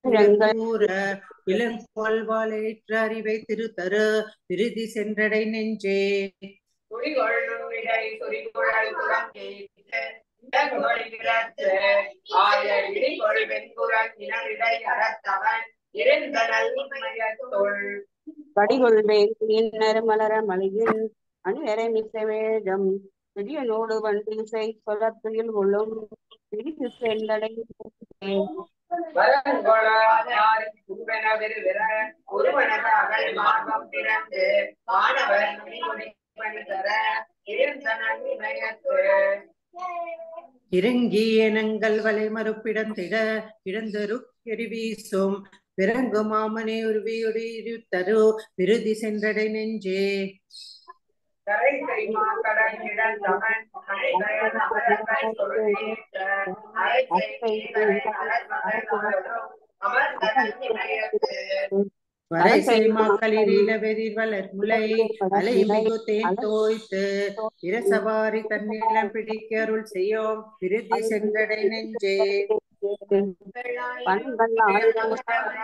கூற இளங்கோல்வாளேற்ற அறிவை திருத்தரு திருதி சென்றடை நெஞ்சே குறிகொள் நுண்ணிடை குறிகுழல் குடம் கேட்டு இடகுழல் கிடத்து ஆய இடிகொள் வெண்குரல் இனவிடை அறத்தவன் இருந்த நல்லுண்மையத்துள் படிகொள்வேன் பின்னர் மலர மலையின் அணியரை மிச வேதம் பெரிய நோடு வண்டிசை சொலத்துயில் கொள்ளும் பிரித்து சென்றடை வரங்கொளாதாரி கும்பென விருவிர ஒருவனது அகல் மார்பம் திறந்து மாணவர் நுனிமுடி பணி தர இருந்த நல்லுண்மையத்து இறங்கி எனங்கள் வலை மறுப்பிடந்திட கிடந்தரு எரிவீசும் பிறங்கு மாமனே உருவியொடி இருத்தரு விருதி சென்றடை நெஞ்சே கரை கைமா கடல் கிடந்தவன் அனைகயன் அமரங்கள் கொள்கையேற்ற அரை செய்திகளை அலர்மகள் ஆளும் அமர்ந்த நல்லுண்மையத்து வரை செய்மா களிரில வெறிர் வளர் முலை அலை மிகு தேன் தோய்த்து இரசவாரி தன்னிலம் பிடிக்க அருள் செய்யோம் விருதி சென்றடை நெஞ்சே பண்பல் ஆயிரம்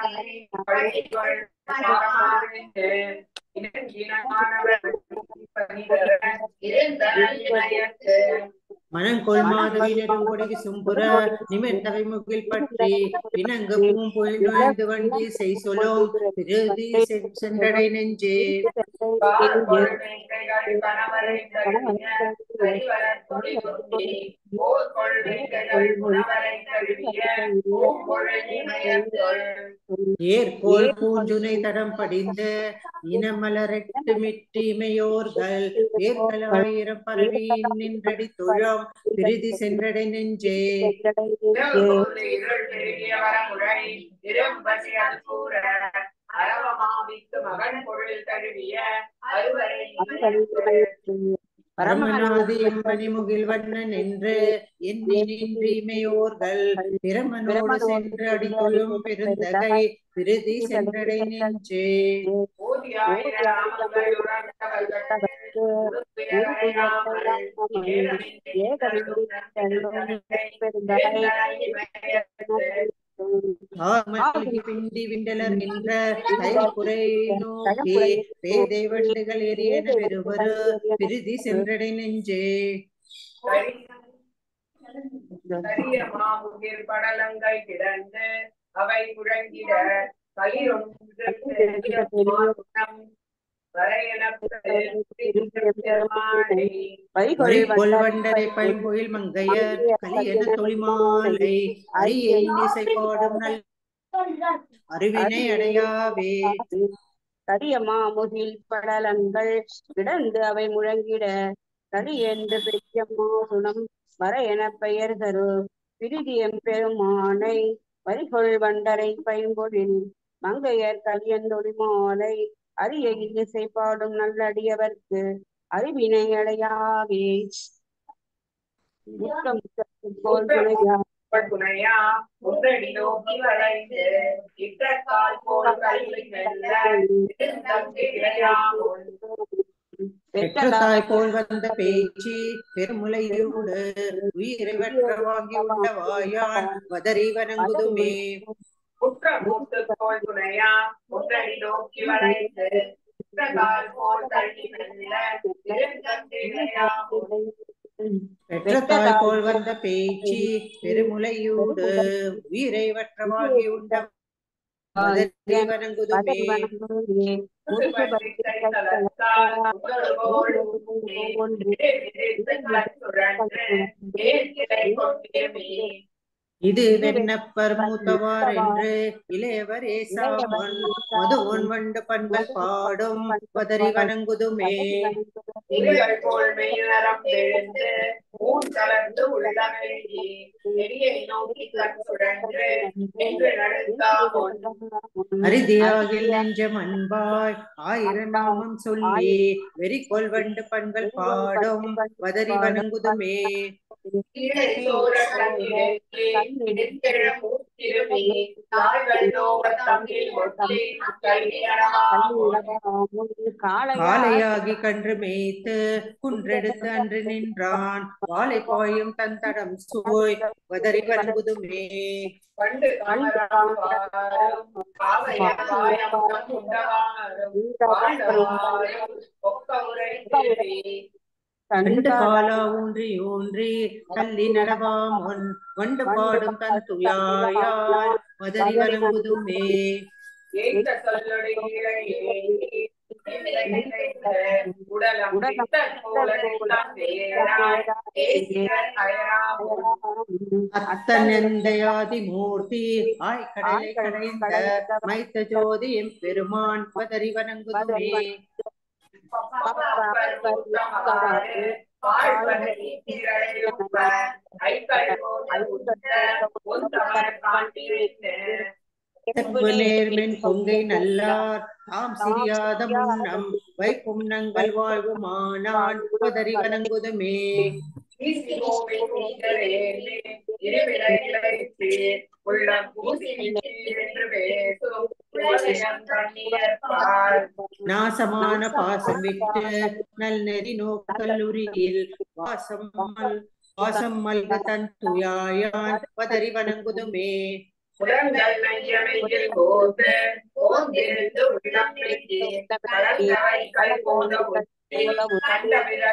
மனங்கொள் மாதவி நெடுங்கொடி சும்புற நிமிர்ந்தவை முகில் பற்றி பிணங்கு பூம்பொழில் நுழைந்து வண்டி செய் சொல்லும் விருதி செ- சென்றடை நெஞ்சே ஏர்கோல் பூஞ்சுனை தடம் படிந்து இனமலரட்டு மிட்டிமையோர்கள் ஏற்கலாயிரம் பரவி நின்றடி தொழம் விருதி சென்றடை நெஞ்சே மகன் பொருள் தழுவிய அறுவரை பரமநாதி எம்பனி முகில் வண்ணன் என்று எண்ணி நின்று இமையோர்கள் பிரமனோடு சென்று அடித்தொழும் பெருந்தகை விருதி சென்றடை நெஞ்சே ஆமல்கி பிண்டி விண்டலர் என்ற தைக்குறை நோக்கி பேதை வண்டுகள் எரியன வெறுவரு விருதி சென்றடை நெஞ்சே கரிய மாமுகில் படலங்கள் கிடந்து அவை முழங்கிட களிரொன்று வரை கொல்வண்டரை பைம்பொயில் மங்கையர் கலியன தொழிமாலை அரிய இசை பாடும் நல் அறிவினை அடையாவே கரிய மாமுகில் படலங்கள் கிடந்து அவை முழங்கிட கரி என்று பெரியம்மா குணம் வர என பெயர் தரு பிரிதியம் பெருமானை வரிகொள் வண்டரை பைம்பொழில் மங்கையர் கலியந்தொழி மாலை அரிய இசை பாடும் நல்லடியவர்க்கு அறிவினை அடையாவே முத்தம் போல் துணையா துணையா முன்னடி நோக்கி வளைந்து இட்டக்கால் போல் கல்வி மெல்ல இருந்தங்கு இடையாமுன் பெற்ற தாய் போல் வந்த பேச்சு பெருமுலையோடு உயிரை வெற்ற வாங்கி உள்ள வாயான் வதறி வணங்குதுமே குற்ற மூட்டுக்கோள் துணையா முன்னடி நோக்கி வளைந்து இட்டக்கால் போல் கல்வி மெல்ல இருந்தங்கு இடையாமுன் பெற்ற தாய் போல் வந்த பேச்சு பெருமுலையோடு உயிரை வற்ற வாங்கி உண்ட வதறி வணங்குதுமே இது வெண்ணப்பர் மூத்தவார் என்று இளையவர் ஏசாமன் மதுவன் வண்டு பண்பல் பாடும் பதறி வணங்குதுமே அரிதியாகில் நெஞ்சம் அன்பாய் ஆயிரம் நாமம் சொல்லி வெறி கொள் வண்டு பண்பல் பாடும் வதறி வணங்குதுமே கீழே சோர கண்ணிடத்தே நெஞ்செழும் மூத்திருமி தாய்கள் நோவ தம்மில் ஒட்டி கல்வி காளையாகி கன்று மேய்த்து குன்றெடுத்து அன்று நின்றான் வாளை பாயும் தன் தடம் சோய் வதறி வன்புதுமே பண்டு காமராவாரும் காவையாயம் உண்டவாரும் வாழ்வாரும் ஒக்க உரை திரும்பி கண்டு காலா ஊன்றி ஊன்றி தள்ளி நடவாம் ஒன் வண்டு பாடும் தன் துயாயால் மதறி வலங்குதுமே ஏத்த சொல்லுடைய உடலம் பித்தன் போல நிலம் வேறாய் ஏசியர் அயராமுன் அத்தனந்தையாதி மூர்த்தி ஆய்கடலை கடைந்த மைத்த ஜோதி எம்பெருமான் பதறி வணங்குதுமே செப்பு நேர்மென் கொங்கை நல்லார் தாம் சிறியாத முன்னம் வைப்பும் நங்கள் வாழ்வுமானான் பதறி வணங்குதுமே நாசமான பாசம் விட்டு நல் நெறி நோக்கல்லூரியில் வாசம் மல் வாசம் மல்க தன் துயாயான் பதறி வணங்குதுமே புலங்கள் மையமையில் போது ஓங்கிருந்து உள்ளம் வெட்டி கலந்தவை கல் போத ஒட்டி கண்ட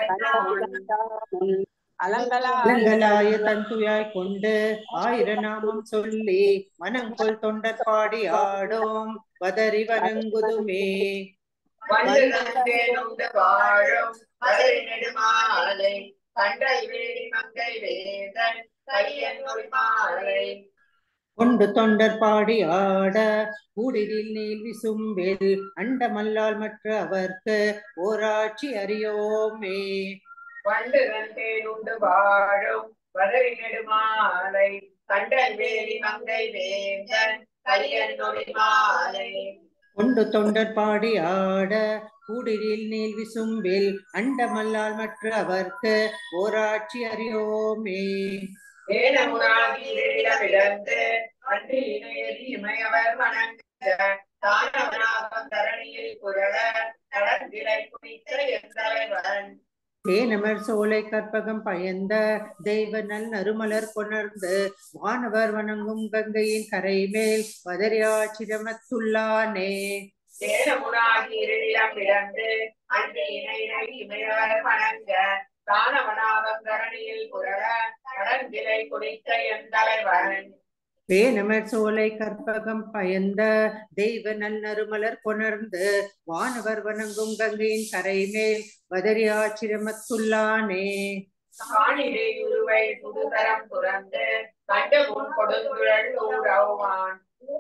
விரட்டான் அலங்கலா அலங்கலாய தன் துயாய் கொண்டு ஆயிர நாமம் சொல்லி மனங்கொள் தொண்டர் பாடி ஆடோம் பதறி வணங்குதுமே வந்து நந்தேனுண்டு வாழும் அதை நெடுமாலை கண்டல் வேடி மங்கை வேதன் கையன் மாலை கொண்டு தொண்டர் பாடி ஆட கூடிரில் நீல் விசும்பில் அண்டமல்லால் மற்ற அவர்க்கு ஓராட்சி அறியோமே வண்டு நந்தேனுண்டு வாழும் வதறி நெடுமாலை கண்டல் வேடி மங்கை வேந்தன் கையன் மாலை கொண்டு தொண்டர் பாடி ஆட கூடிரில் நீல் விசும்பில் அண்டமல்லால் மற்ற அவர்க்கு ஓராட்சி அறியோமே வேணமுனாகி இடையிடமிழந்து அன்று இணையதி இமையவர் வணங்க தானவனாகம் தரணியில் புரள கடற்கிளை குடித்த எந்தலைவன் தேனமர் சோலை கற்பகம் பயந்த தெய்வ நல் நறுமலர் கொணர்ந்து வானவர் வணங்கும் கங்கையின் கரை மேல் பதறியாச்சிரமத்துள்ளானே தேனமுனாகி இருளிடம் இழந்து அன்று இணையினை இமையவர் வணங்க தானவனாகம் தரணியில் புரள கடற்கிளை குடித்த எந்தலைவன் பேனமர் சோலை கற்பகம் பயந்த தெய்வ நல் நறுமலர் கொணர்ந்து வானவர் வணங்கும் கங்கையின் கரை மேல் பதறியாச்சிரமத்துள்ளானே காணிலே உருவை புதுதரம் துறந்து கண்டு முன் கொடுங்குழல் ஊரவுவான்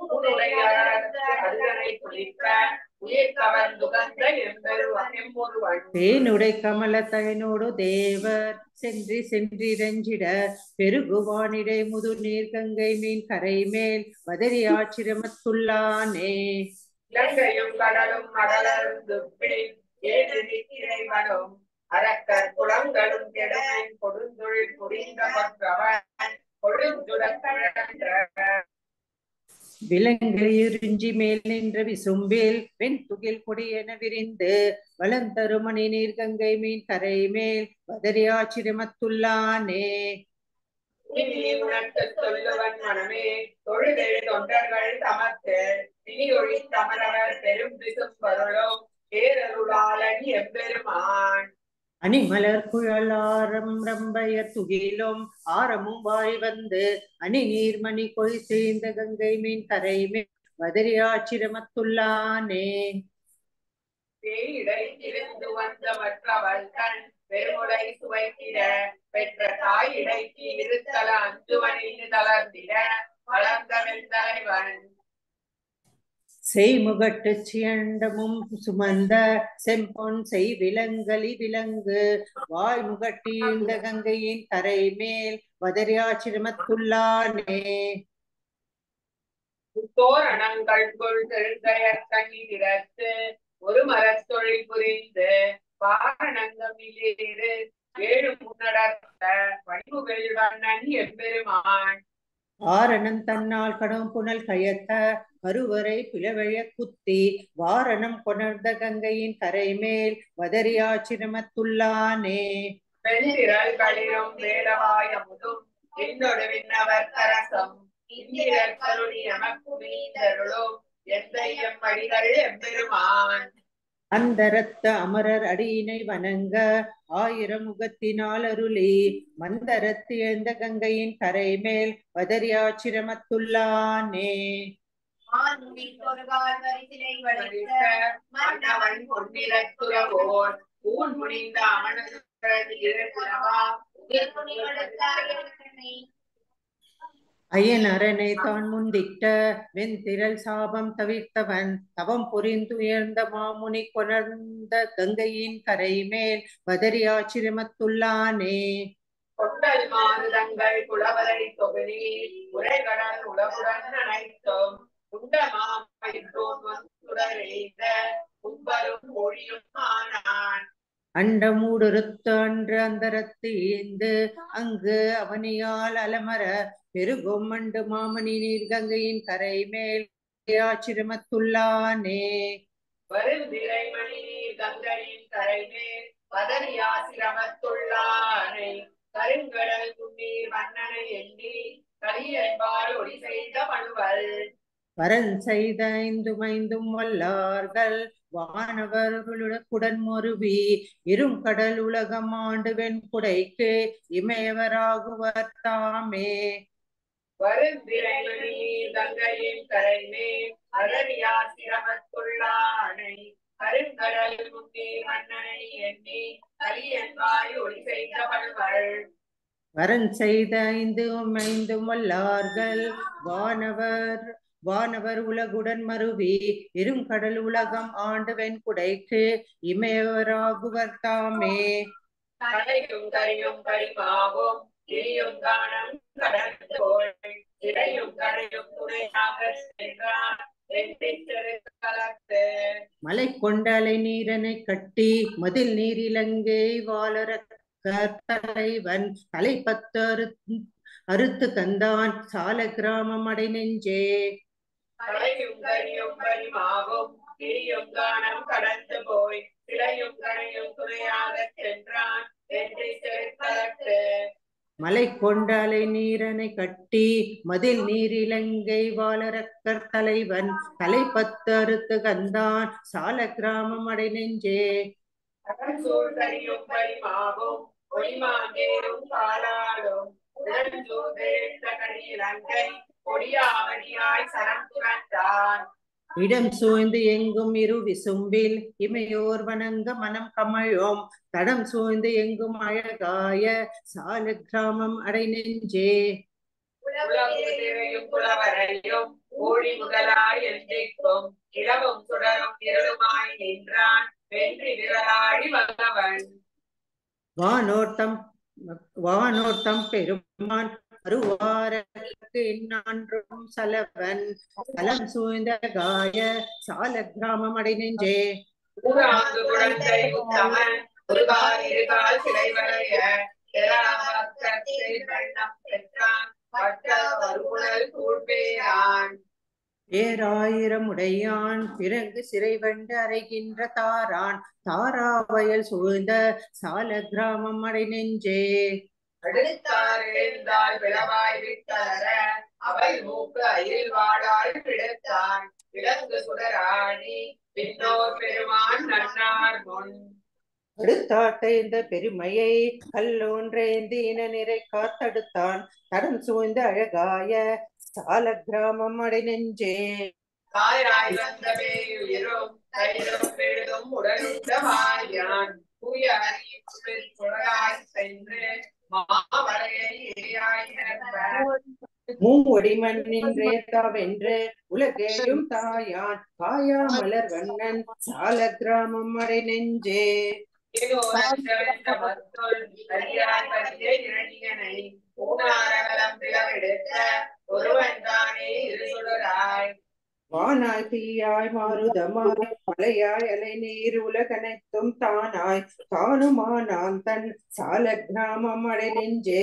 அருகனை குளிக்க உயிர் கவர்ந்துகந்த எம்பெருவன் எம்பொருவன் தேனுடை கமல தயனோடு தேவர் சென்றி சென்றிரஞ்சிட பெருகுவானிடை முது நீர் கங்கை மீன் கரை மேல் பதறியாச்சிரமத்துள்ளானே இலங்கையும் கடலும் மடலரும் துப்பில் ஏழு இறைவனும் அரக்கர் குளங்களும் கெடுமின் கொடுந்தொழில் புரிந்த மற்றவன் கொடுஞ்சுடக்கிழன்ற விலங்கையுறிஞ்சி மேல் நின்ற விசும்பில் வெண்துகில் கொடியென விரிந்து வளந்தருமணி நீர் கங்கை மீன் கரை மேல் பதறியாச்சிரமத்துள்ளானே இனி உனக்கு சொல்லுவன் மனமே தொழுதெழு தொண்டர்கள் தமக்கு இனி ஒளி தமரவர் பெரும் விசும்பொருளும் பேரருளாளன் எம்பெருமான் அணிமலர் குழலாரம் ரம்பயர் துகிலும் ஆரமும் வாய் வந்து அணி நீர்மணி கொய் சேர்ந்த கங்கை மீன் கரை மேல் பதறியாச்சிரமத்துள்ளானே தேயிடை இருந்து வந்த மற்றவள் கண் பெருமுடை சுவைத்திட பெற்ற தாய் இடைக்கு இருத்தல அஞ்சுவனில் தளர்ந்திட வளர்ந்த வெண்தலைவன் செய்முகட்டு சியண்டமும் சுமந்த செம்பொன் செய் விலங்கலி விலங்கு வாய் முகட்டியிருந்த கங்கையின் கரை மேல் பதறியாச்சிரமத்துள்ளானே தோரணங்கள் கொள் தெழுந்தையர் கண்ணிலிடத்து ஒரு மரத்தொழில் புரிந்து பாரணங்கமிலேறு ஏழு முன்னடர்த்த வடிவுகள் வண்ணன் எம்பெருமான் ஆரணம் தன்னால் கடும் புனல் கயத்த கருவறை பிளவழ குத்தி வாரணம் கொணர்ந்த கங்கையின் கரை மேல் வதரியாச்சிரமத்துள்ளானே வெண்திரள் களிரும் வேடவாயமுதும் என்னொடு விண்ணவர் கரசம் இந்திரர் கருணி எமக்குமீந்தருளும் எந்த எம்மடிகள் எம்பெருமான் அந்தரத்த அமரர் அடியினை வணங்க ஆயிரம் முகத்தினால் அருளி மந்தரத்து எழுந்த கங்கையின் கரை மேல் வதரியாச்சிரமத்துள்ளானே மன்னவன் பொன்னிறத்துறவோர் ஊன் முனிந்த அமனது இறக்குறவா அயன் அரணை தான் முந்திட்ட வெண்திரள் சாபம் தவிர்த்தவன் தவம் புரிந்துயர்ந்த மாமுனி கொணர்ந்த கங்கையின் கரை மேல் வதரியாச்சிரமத்துள்ளானே கொண்டல் மாறுதங்கள் குளவரை தொகுதி உரைகடல் உலகுடன் அனைத்தும் உண்டமாமைத்தோன் வந்துடரெய்த உம்பரும் மொழியும் ஆனான் அண்டமூடுருத்து அன்று அந்தரத்து ஈந்து அங்கு அவனியால் அலமர பெருகும் மண்டு மாமணி நீர் கங்கையின் கரை மேல் ஆச்சிரமத்துள்ளானே வரும் திரைமணி நீர் கங்கையின் கரைமேல் பதறியாசிரமத்துள்ளானை கருங்கடல் குன்னீர் மன்னனை எண்ணி கலியன்பால் ஒளி செய்த மனுவல் வரன் செய்த ஐந்தும் ஐந்தும் வல்லார்கள் வானவர்களுடன் மொருவி இரும் கடல் உலகம் ஆண்டு வெண்குடைக்கு இமயவராகுவர் தாமே வரும் திரைமணி நீர் கங்கையின் கரைமேல் பதறியாசிரமத்துள்ளானை கருங்கடல் குன்னீர் மன்னனை எண்ணி கலியன்பால் ஒளி செய்த மனுவல் வரன் செய்த ஐந்தும் ஐந்தும் வல்லார்கள் வானவர் வானவர் உலகுடன் மருவி இரும் கடல் உலகம் ஆண்டு வெண்குடைக்கு இமயவராகுவர் தாமே கரையும் கரையும் கரிமாவும் கிளியும் காணம் கடந்து போய் இடையும் கரையும் துணையாக சென்றான் கலத்து மலை கொண்டலை நீரனை கட்டி மதில் நீரிலங்கை வாழறக்க தலைவன் தலை பத்து அறுத்து அறுத்து கந்தான் சால கிராமம் அடை நெஞ்சே கரையும் கரியும் கரிமாவும் கிளியும் காணம் கடந்து போய் கிளையும் கரையும் துணையாக சென்றான் வெற்றி செருக்கலத்து மலை கொண்டாலை நீரனை கட்டி மதில் நீரிலங்கை வாழறக்கர் தலைவன் தலை பத்து அறுத்து கந்தான் சால கிராமம் அடை நெஞ்சே சூழ் கரியும் கரிமாவும் ஒளிமாங்கேரும் காலாடும் உடன்சூழ்ந்த கடியிலங்கை கொடியாவடியாய் சரம் துறந்தான் இடம் சூழ்ந்து எங்கும் இரு விசும்பில் இமையோர் வணங்க மனம் கமழும் தடம் சூழ்ந்து எங்கும் அழகாய சால கிராமம் அடை நெஞ்சே உலகுதிரையும் புலவரையும் ஓடி முதலாய் எந்திக்கும் இளவும் சுடரும் இருளுமாய் நின்றான் வென்றி விரலாடி வந்தவன் வானோட்டம் வானோட்டம் பெருமான் அருவாரக்கு என்னான்றும் சலவன் சலம் சூழ்ந்த காய சால கிராமம் அடை நெஞ்சே ஊராங்கு குழந்தை உத்தமன் ஒரு கால் இரு கால் சிலை வளைய வெள்ளம் பெற்றான் பட்ட வருகுணல் சூழ்பேரான் பேராயிரம் உடையான் பிறகு சிறை வண்டு அறைகின்ற தாரான் தாராவயல் சூழ்ந்த சால கிராமம் அடை நெஞ்சே அடுத்தார் எழுந்தால் விளவாய் விட்டலர அவை மூக்கு அயில் வாடால் பிடித்தான் விலங்கு சுடராடி பின்னோர் பெருமான் நன்னார் முன் அடுத்தாட்ட இந்த பெருமையை கல்லோன்றேந்தி இன நிறை காத்தடுத்தான் தடம் சூழ்ந்த அழகாய சால கிராமம் அடை நெஞ்சே தாயாய் வந்தவே உயிரும் தைரும் பெழுதும் உடலுண்ட வாயான் தூய அறியும் குழலாய் சென்று மாவரையை இரையாய் நிரப்ப மூவடி மண்ணின்றே தாவென்று உலகேயும் தாயான் காயா மலர் வண்ணன் சால கிராமம் அடை நெஞ்சே ஏதோ நன்றவென்ற மத்துள் அறியாய் பற்றிய இரணியனை ஊனாரகலம் பிளவெடுத்த ஒருவன் தானே இருசுடராய் வானாய் தீயாய் மாருதமாய் மலையாய் அலை நீர் உலகனைத்தும் தானாய் தானுமானான் தன் சால கிராமம் அடை நெஞ்சே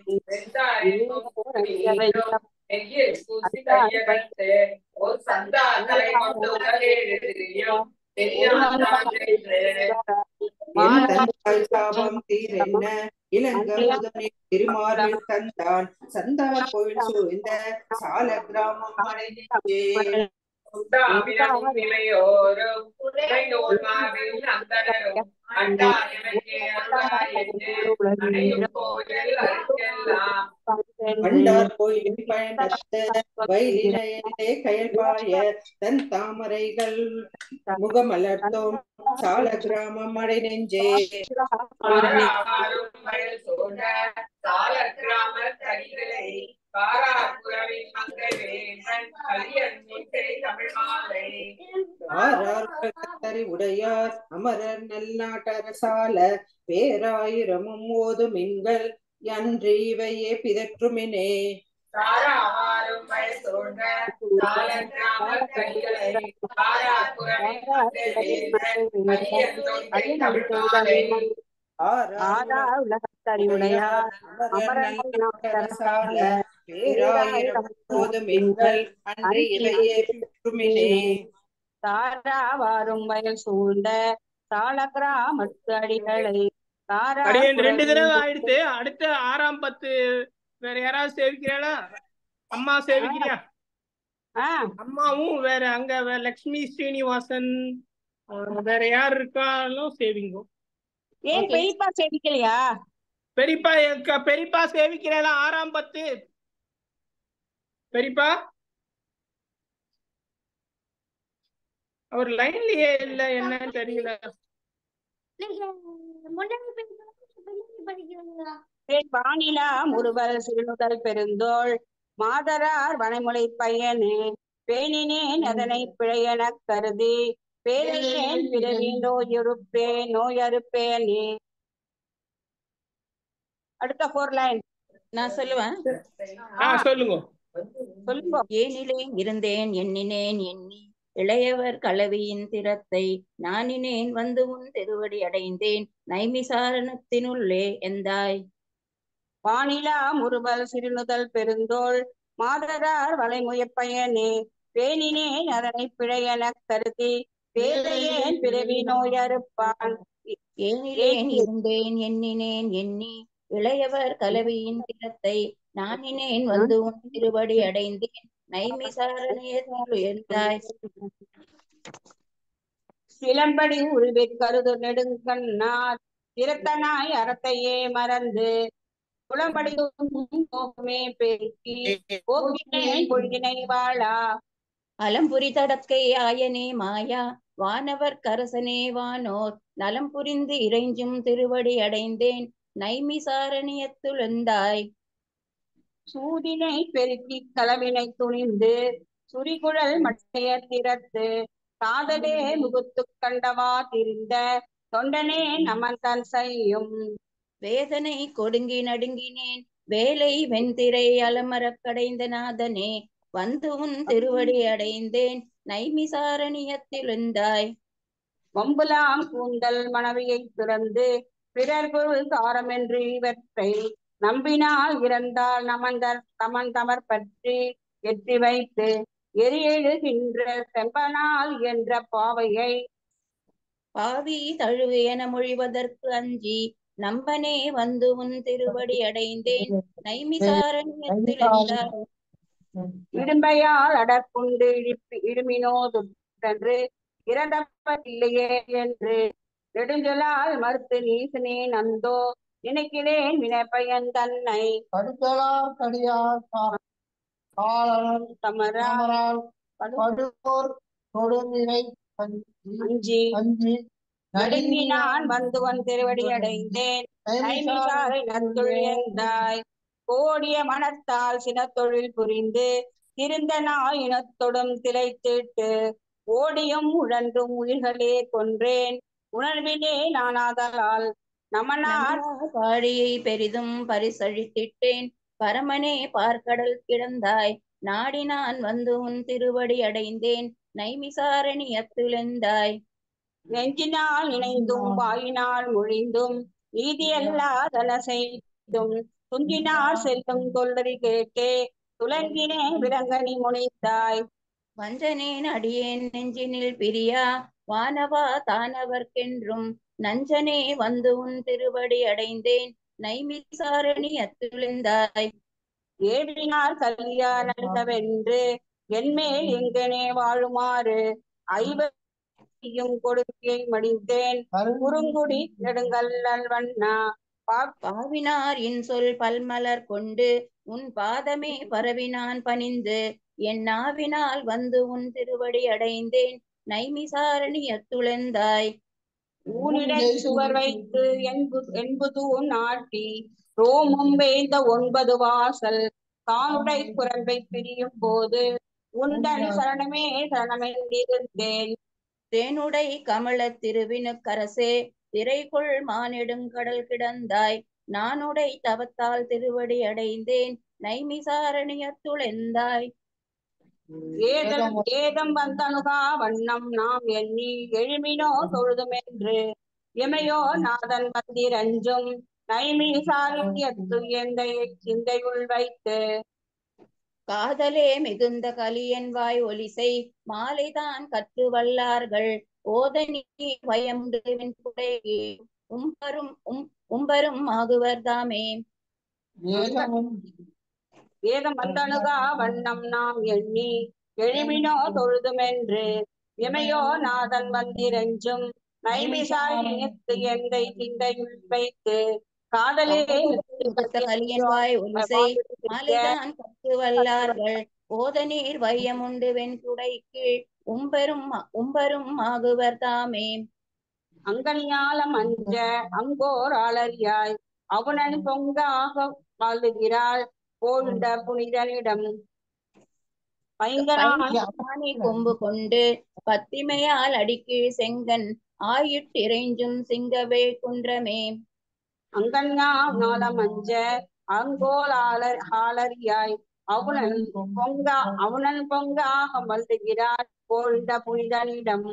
நெய்யில் பூசி கைய வைத்து ஒரு சந்தா தலை கொண்டு உலகேறியும் தெரியாதான் என்று என் தந்தாய் சாபம் தீரென்ன இளங்க முதனே திருமாறல் தந்தான் சந்தா கோயில் சூழ்ந்த சால கிராமம் அடை நெஞ்சே உண்டாமினம் நிலையோரும் உரை நூல் மாவில் அந்தனரும் அண்டா எனக்கு அருளாய் என்று அணையும் கோயில் அருக்கெல்லாம் கண்டார் கோயிலின் பயணத்த வைரினையே கயல்பாய தன் தாமரைகள் முகமலர்த்தோம் சால கிராமம் அடை நெஞ்சே பாராமாரும் வயல் சூழ சால கிராம கரிகளை பாராபுரவின் மங்கை வேந்தன் கலியன் முன்கை தமிழ் மாலை ஆறார் கத்தரி உடையார் அமரர் நல்நாட்டரசால பேராயிரமும் ஓதும் மின்கள் அன்றி இவையே பிதற்றுமினே தாராவாரும் வயல் சூழ்ந்த சால கிராம கரிகளை பாராபுரவின் மங்கை வேந்தன் கலியன் முன்கை தமிழ் மாலை ஆதா உலகத்தறிவுடையார் அமரர் நல்நாட்டரசால பேராயிரம் ஓதும் மின்கள் அன்றி இவையே பிதற்றுமினே தாரா வாரும் வயல் சூழ்ந்த சால கிராமத்து அடிகளை தாரா அடியேன் ரெண்டு தடவை ஆயிடுத்து அடுத்த ஆறாம் பத்து வேற யாராவது சேவிக்கிறாளா அம்மா சேவிக்கிறியா ஆ அம்மாவும் வேற அங்க வேற லக்ஷ்மி ஸ்ரீனிவாசன் ஆஹ் வேற யார் இருக்காலும் சேவிங்கோ ஏன் பெரியப்பா செடிக்கலையா பெரியப்பா எங்க பெரியப்பா சேவிக்கிறாளா ஆறாம் பத்து பெரியப்பா அவர் லைன்லயே இல்ல என்னன்னு தெரியல ஏன் வானிலா முருவல் சிறுநுதல் பெருந்தோள் மாதரார் வனைமுலை பையனே பேணினேன் அதனை பிழையெனக் கருதி பேரையேன் பிறவி நோயுறுப்பே நோயறுப்பேனே அடுத்த ஃபோர் லைன் நான் சொல்லுவேன் ஆ சொல்லுங்க சொல்லுங்க ஏனிலே இருந்தேன் எண்ணினேன் எண்ணி இளையவர் கலவியின் திறத்தை நானினேன் வந்து உன் திருவடி அடைந்தேன் நைமிசாரணத்தினுள்ளே எந்தாய் வானிலா முறுவல் சிறுநுதல் பெருந்தோள் மாதரார் வளைமுயப்பயனே பேணினேன் அதனை பிழையெனக் கருதி பேதையேன் பிறவி நோயறுப்பான் ஏனிலேன் இருந்தேன் எண்ணினேன் எண்ணி இளையவர் கலவியின் திறத்தை நானினேன் வந்து உன் திருவடி அடைந்தேன் நைமிசாரணியத்தினுள் எந்தாய் சிலம்படி உருவி கருது நெடுங்கண்ணார் திறத்தனாய் அறத்தையே மறந்து புலம்படி போகுமே பெருக்கி போக்கினேன் பொழுதினை வாழா அலம்புரி தடக்கை ஆயனே மாயா வானவர் கரசனே வானோர் நலம் புரிந்து இறைஞ்சும் திருவடி அடைந்தேன் நைமிசாரணியத்துளந்தாய் சூதினை பெருக்கி களவினை துணிந்து சுரிகுழல் மட்டைய திறத்து காதலே முகுத்து கண்டவா திரிந்த தொண்டனே நமந்தன் செய்யும் வேதனை கொடுங்கி நடுங்கினேன் வேலை வெண்திரை அலமரக் கடைந்த நாதனே வந்து உன் திருவடி அடைந்தேன் நைமிசாரணியத்திலுந்தாய் வம்புலாம் கூந்தல் மனைவியை துறந்து பிறர் பொருள் தாரமென்று இவற்றை நம்பினால் இறந்தால் நமந்தர் தமன் தமர் பற்றி எட்டி வைத்து எரியெழுகின்ற செம்பனால் என்ற பாவையை பாவி தழுவு என மொழிவதற்கு அஞ்சி நம்பனே வந்து உன் திருவடி அடைந்தேன் நைமிசாரண்யத்திலிருந்தாய் இடும்பையால் அடற்குண்டு இழுப்பி இடுமினோதென்று இறந்தப்பதில்லையே என்று நெடுஞ்சொலால் மறுத்து நீசினேன் அந்தோ நினைக்கிறேன் வினைப்பயன் தன்னை கடுக்கலார் கடியார் கா- காலர் தமரா தாமரால் படுவோர் கொடுநிலை கஞ்சி அஞ்சி கஞ்சி நடுங்கினான் வந்து வன் திருவடி அடைந்தேன் கைமிசாரை நத்துழியந்தாய் கோடிய மனத்தால் சினத்தொழில் புரிந்து திருந்த நாய் இனத்தொடும் திளைத்திட்டு ஓடியும் உழன்றும் உயிர்களே கொன்றேன் உணர்விலே நானாதலால் நமனார் நமனா பாடியை பெரிதும் பரிசழித்திட்டேன் பரமனே பார்க்கடல் கிடந்தாய் நாடி நான் வந்து உன் திருவடி அடைந்தேன் நைமிசாரணி அத்துழந்தாய் நெஞ்சினால் நினைந்தும் வாயினால் மொழிந்தும் நீதியல்லாதன செய்தும் துங்கினார் செல்லும் தொல்லறி கேட்டே துலங்கினே விலங்கனி முனைத்தாய் வஞ்சனேன் அடியேன் நெஞ்சினில் பிரியா வானவா தானவர்க்கென்றும் நஞ்சனே வந்து உன் திருவடி அடைந்தேன் நைமிசாரணி அத்துழந்தாய் ஏவினார் கல்யாணந்தவென்று என்மேல் எங்கனே வாழுமாறு ஐவரையும் கொடுக்கை மடிந்தேன் குறுங்குடி நெடுங்கல்லல் வண்ணா பா- பாவினார் இன்சொல் பல்மலர் கொண்டு உன் பாதமே பரவினான் பணிந்து என் நாவினால் வந்து உன் திருவடி அடைந்தேன் நைமிசாரணி அத்துழந்தாய் ஊனிடை சுவர் வைத்து என்பு என்புதூன் நாட்டி ரோமம் வேந்த ஒன்பது வாசல் தானுடை குரம்பை பிரியும் போது உந்தன் சரணமே சரணமென்றிருந்தேன் தேனுடை கமல திருவினுக்கரசே திரைக்குள் மானிடுங்கடல் கிடந்தாய் நானுடை தவத்தால் திருவடி அடைந்தேன் நைமிசாரணி அத்துழந்தாய் ஏதம் ஏதம் வந்தணுகா வண்ணம் நாம் எண்ணி எழுமினோ தொழுதுமென்று எமையோ நாதன் வந்திரஞ்சும் நைமி சாகித்யத்து எந்தை சிந்தையுள் வைத்து காதலே மிகுந்த கலியன் வாய் ஒலிசை மாலைதான் கற்று வல்லார்கள் ஓதனி பயமுண்டு வெண்குடையே உம்பரும் உம் உம்பரும் ஆகுவர் தாமே வேதமும் வேதம் வந்தணுகா வண்ணம் நாம் எண்ணி எழுமினோ தொழுதுமென்று எமையோ நாதன் வந்திரஞ்சும் நைமிசாயித்து எந்தை சிந்தையுள் வைத்து காதலே மிகுந்த கலியன் வாய் ஒலிசை மாலைதான் கற்று வல்லார்கள் ஓத நீர் வையமுண்டு வெண்குடை கீழ் உம்பரும் உம்பரும் ஆகுவர் தாமே அங்கனியாலம் அஞ்ச அங்கோர் ஆளறியாய் அவனன் பொங்காக வாழுகிறாள் போழ்ந்த புனிதனிடம் பைங்கரான் பைங்கராணி கொம்பு கொண்டு பத்திமையால் அடிக்கீழ் செங்கன் ஆயிட்டிறைஞ்சும் சிங்கவே குன்றமே அங்கன்யா நாளம் அஞ்ச அங்கோல் ஆளர் ஆளறியாய் அவனன் பொங்கா அவனன் பொங்காக மல்லுகிறாள் போழ்ந்த புனிதனிடம்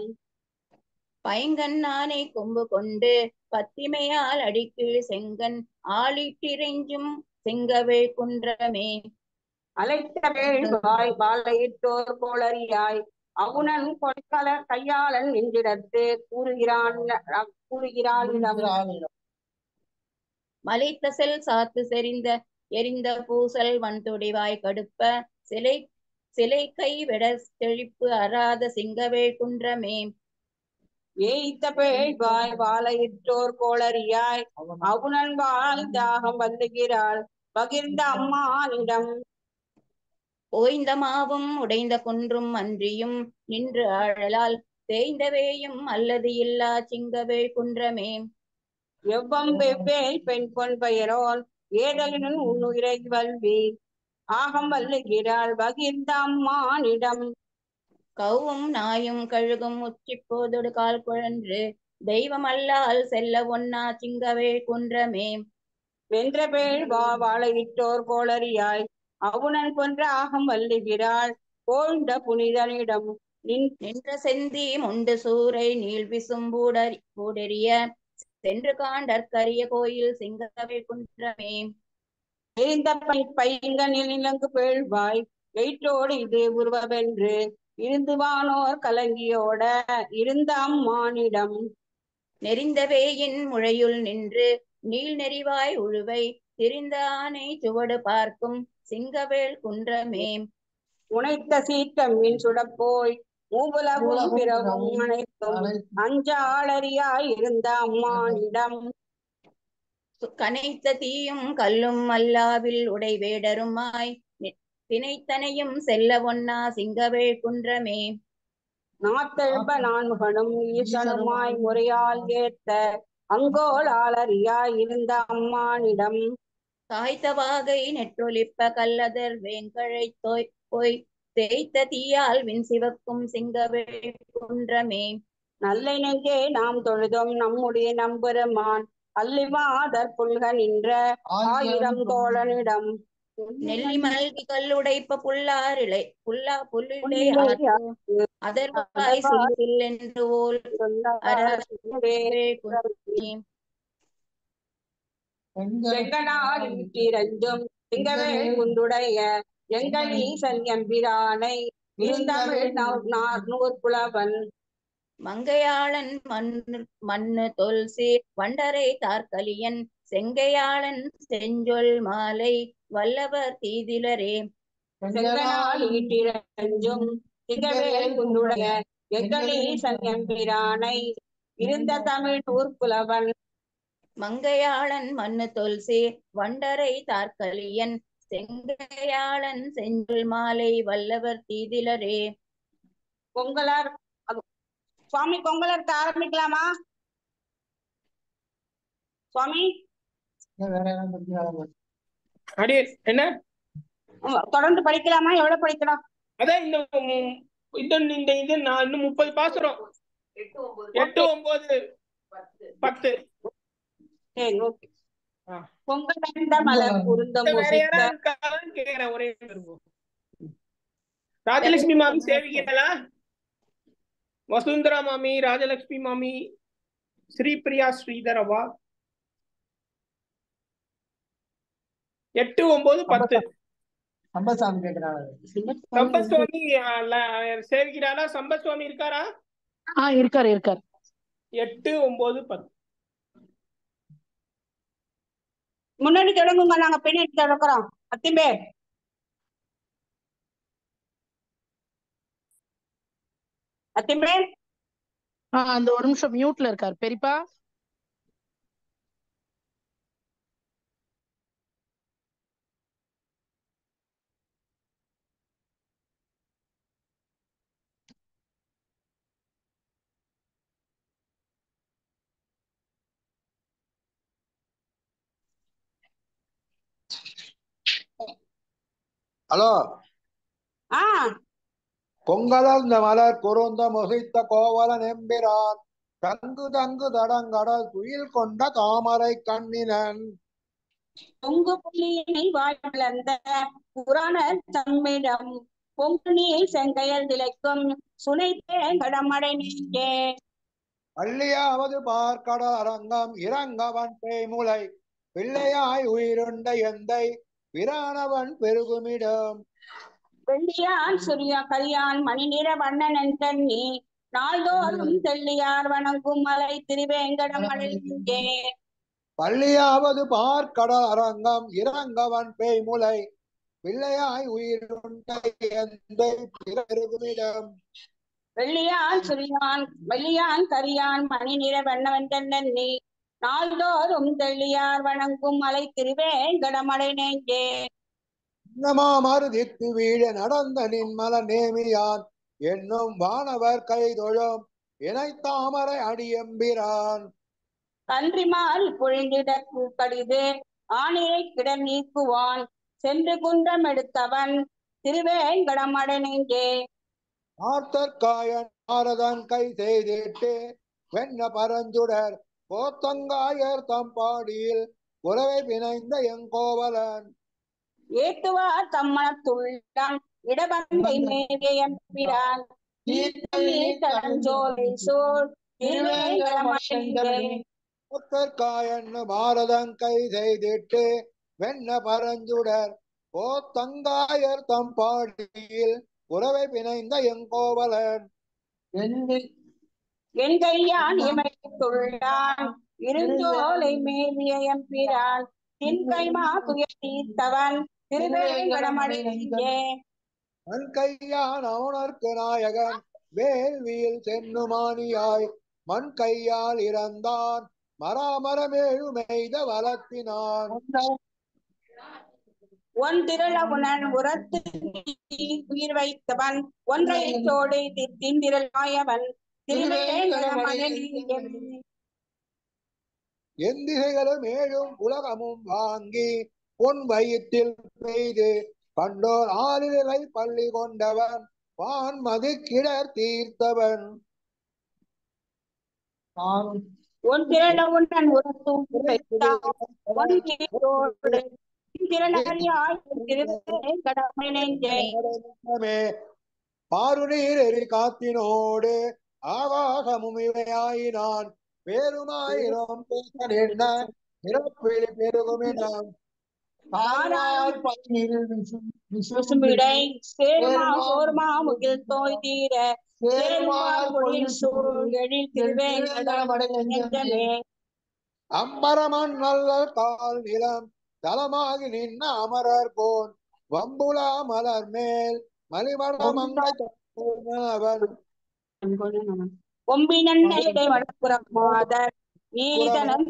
பைங்கண்ணானை கொம்பு கொண்டு பத்திமையால் அடிக்கீழ் செங்கன் ஆளிட்டிறைஞ்சும் சிங்கவே குன்றமே அழைத்த வேள்வாய் வாழையிட்டோர் போலறியாய் அவுணன் கொடைக்கல கையாளன் நெஞ்சிடத்து கூறுகிறான் கூறுகிறான் மலைத்த செல் சாத்து செறிந்த எரிந்த பூசல் வன்துடிவாய் கடுப்ப சிலை சிலை கை விட செழிப்பு அறாத சிங்கவே குன்றமே ஏய்த்த பேழ்வாய் வாழையிட்டோர் கோளறியாய் அவுணன் வாழ் தாகம் வந்துகிறாள் பகிர்ந்த அம்மானிடம் ஓய்ந்த மாவும் உடைந்த குன்றும் அன்றியும் நின்று ஆழலால் தேய்ந்தவேயும் அல்லது இல்லா சிங்கவே குன்றமே எவ்வம் வெவ்வேல் பெண் பொன் பெயரோன் ஏதலினும் உன்னுயிரை வல்வி ஆகம் வல்லுகிறாள் பகிர்ந்த அம்மானிடம் கவ்வும் நாயும் கழுகும் உச்சி போதொடு கால் குழன்று தெய்வமல்லால் செல்ல ஒன்னா சிங்கவே குன்றமே வென்ற பேள் வா வாழையிட்டோர் கோளறியாய் அவுணன் கொன்ற ஆகம் வல்லுகிறாள் போழ்ந்த புனிதனிடம் நின் நின்ற செந்தி முண்டு சூறை நீள் விசும்பூடறி பூடெறிய சென்று காண்டற்கரிய கோயில் சிங்கவே குன்றமே எரிந்த பை பைங்கனில் இலங்கு பேழ்வாய் எயிற்றோடு இது உருவவென்று இருந்து வானோர் கலங்கியோட இருந்த அம்மானிடம் நெறிந்த வேயின் முழையுள் நின்று நீள் நெறிவாய் உழுவை திரிந்த ஆனை சுவடு பார்க்கும் சிங்கவேல் குன்றமே உனைத்த சீற்றம் மீன் சுடப்போய் மூவுலகும் பிறவும் அனைத்தும் அஞ்சாளறியாய் இருந்த அம்மானிடம் சு- கனைத்த தீயும் கல்லும் அல்லாவில் உடை வேடருமாய் நி- தினைத்தனையும் செல்ல ஒன்னா சிங்கவேல் குன்றமே நாத்தெழுப்ப நான்முகனும் ஈசனுமாய் முறையால் ஏத்த அங்கோல் ஆளறியாய் இருந்த அம்மானிடம் காய்த்த வாகை நெற்றொலிப்ப கல்லதர் வேங்கழை தோய் போய் தேய்த்த தீயால் விண் சிவக்கும் சிங்கவேல் குன்றமே நல்லை நெஞ்சே நாம் தொழுதும் நம்முடைய நம்பெருமான் அல்லிவாதற் புல்க நின்ற ஆயிரம் தோழனிடம் நெல்லி மல்கி கல்லுடைப்ப புல்லாரிளை புல்லா புல்லிலே புல்லிலே ஆர்த்து அதர்வாய் சில் சில் என்று ஓல் அரசே குன்றி செங்கனால் ஈட்டிரஞ்சும் திங்கவே குண்டுடைய எங்கள் ஈசன் எம்பிரானை இருந்தமிழ் நூற் புலவன் மங்கையாளன் மண்ணு மண்ணு தொல்சி வண்டரை தார்கலியன் செங்கையாளன் செஞ்சொல் மாலை வல்லவர் தீதிலரே செங்கனால் ஈட்டிரஞ்சும் திங்கவே குண்டுடைய எங்கள் ஈசன் எம்பிரானை இருந்த தமிழ் நூற் புலவன் மங்கையாளன் மண்ணு தொல்சி வண்டரை தார்கலியன் செங்கையாளன் செஞ்சொல் மாலை வல்லவர் தீதிலரே பொங்கலர் அது- சுவாமி பொங்கலர்த்த ஆரம்பிக்கலாமா சுவாமி வேற என்ன பத்தி அடி என்ன உம், தொடர்ந்து படிக்கலாமா எவ்வளவு படிக்கலாம் அதான் இந்த ம், இந்த இந்த இது நான் இன்னும் முப்பது பாசுரம் எட்டு ஒன்பது பத்து சரி ஓகே ஆ. பொங்கலந்த மலர் குருந்தம் வேற முசித்த யாராவது இருக்காங்கன்னு கேக்குறேன் ஒரே நிமிஷம். ராஜலட்சுமி மாமி சேவிக்கிறீங்களா வசுந்தரா மாமி ராஜலட்சுமி மாமி ஸ்ரீபிரியா ஸ்ரீதரவா எட்டு ஒன்பது பத்து சம்பசாமி கேக்குறாங்க சம்பத்சுவாமி சேவிக்கிறாரா சம்பத்சுவாமி இருக்காரா ஆ இருக்காரு இருக்காரு எட்டு ஒன்பது பத்து முன்னாடி தொடங்குங்க நாங்க பின்னாடி தொடங்குறோம் அத்திம்பே அத்திம்பே ஆ அந்த ஒரு நிமிஷம் மியூட்ல இருக்காரு பெரியப்பா ஹலோ ஆ கொங்கலர்ந்த மலர் குறுந்த முசித்த கோவலன் எம்பிரான் தங்கு தங்கு தடங்கடல் துயில் கொண்ட தாமரை கண்ணினன் பொங்கு புள்ளியினை வாழ்ந்த புராண தம்மிடம் பொங்கு நீர் செங்கையல் திளைக்கும் சுனைத்தே கடமடை நீங்கே பள்ளியாவது பார்க்கட அரங்கம் இறங்கவன் பேய்முலை பிள்ளையாய் உயிருண்ட எந்தை பிரானவன் பெருகுமிடம் வெள்ளியான் சூர்யா கரியான் மணி நிற வண்ணனன் தண்ணி நாள்தோறும் தெள்ளியார் வணங்கும் மலை திருவேங்கடம் அடைந்தே பள்ளியாவது பார்க்கட அரங்கம் இறங்கவன் பேய்முலை பிள்ளையாய் உயிருண்ட எந்தை பெருகுமிடம் வெள்ளியான் சுரியான் வெள்ளியான் கரியான் மணி நிற வண்ணவன் தண்ணி நாள்தோறும் தெள்ளியார் வணங்கும் மலை திருவேங்கடமடை நெஞ்சே இன்னமா மருதித்து வீழ நடந்த நின்மல நேமியான் என்னும் வானவர் கைதொழும் இணைத்தாமரை அடியம்பிரான் கன்றிமால் பொழிந்திட கடிது ஆணிரை கிட நீக்குவான் சென்று குன்றம் எடுத்தவன் திருவேங்கடமடை நெஞ்சே ஆர்த்தற்காயன் நாரதன் கை செய்திட்டு வெண்ண பரஞ்சுடர் கோத்தங்காயர் தம்பாடியில் உறவை பிணைந்த எங்கோவலன் ஏத்துவார் தம்மனத்துள்ளான் இடபந்தை மேவியம்பிரான் தடஞ்சோலை சோழ் திருவேங்கடமடைந்தே ஆர்த்தற்காயன் பாரதன் கை செய்திட்டு வெண்ண பரஞ்சுடர் கோத்தங்காயர் தம்பாடியில் உறவை பிணைந்த எங்கோவலன் என் கையான் இமைத்துள்ளான் இருஞ்சோலை மேவிய எம்பிரான் தின்கைமா துயர் தீர்த்தவன் திருவேங்கடமடைந்தே தன் கையான் அவனர்க்கு நாயகன் வேள்வியில் சென்னுமானியாய் மண் கையால் இறந்தான் மராமரமேழு மெய்த வளர்த்தினான் ஒன் திரளவுனன் உரத்து உயிர் வைத்தவன் ஒன்றை சோடை திந்திரலாயவன் திருவேங்கடமடைந்தே எந்திசைகளும் ஏழும் உலகமும் வாங்கி பொன் வயிற்றில் பெய்து கண்டோர் ஆளிலை பள்ளி கொண்டவன் வான் மதிக்கிடர் தீர்த்தவன் ஒன் திரளவுனன் உரத்து உயிர் வைத்தான் ஒன்றை சோடை திறனறியாய் திருவேங்கடமை நெஞ்சே மே பாருநீர் எரி காத்தினோடு ஆகாசமும் இவையாயினான் பேருமாயிரம் பேச என்ன நிறப்பிழி பெருகுமினான் காரார் பயிர் விசும் விசும்பிடை சேர்மா சோர்மா முகில் தோய் தீர சேர்வார் பொழில் சூழ் எழில் திருவேங்கடமடை நெஞ்சமே அம்பரமன் நல்ல கால் நிலம் தலமாகி நின்ன அமரர் போன் வம்புலா மலர் மேல் மலிமடமங்கை அவன் கொம்பினன் இடை வடப்புறம் மாதர் நீதனம்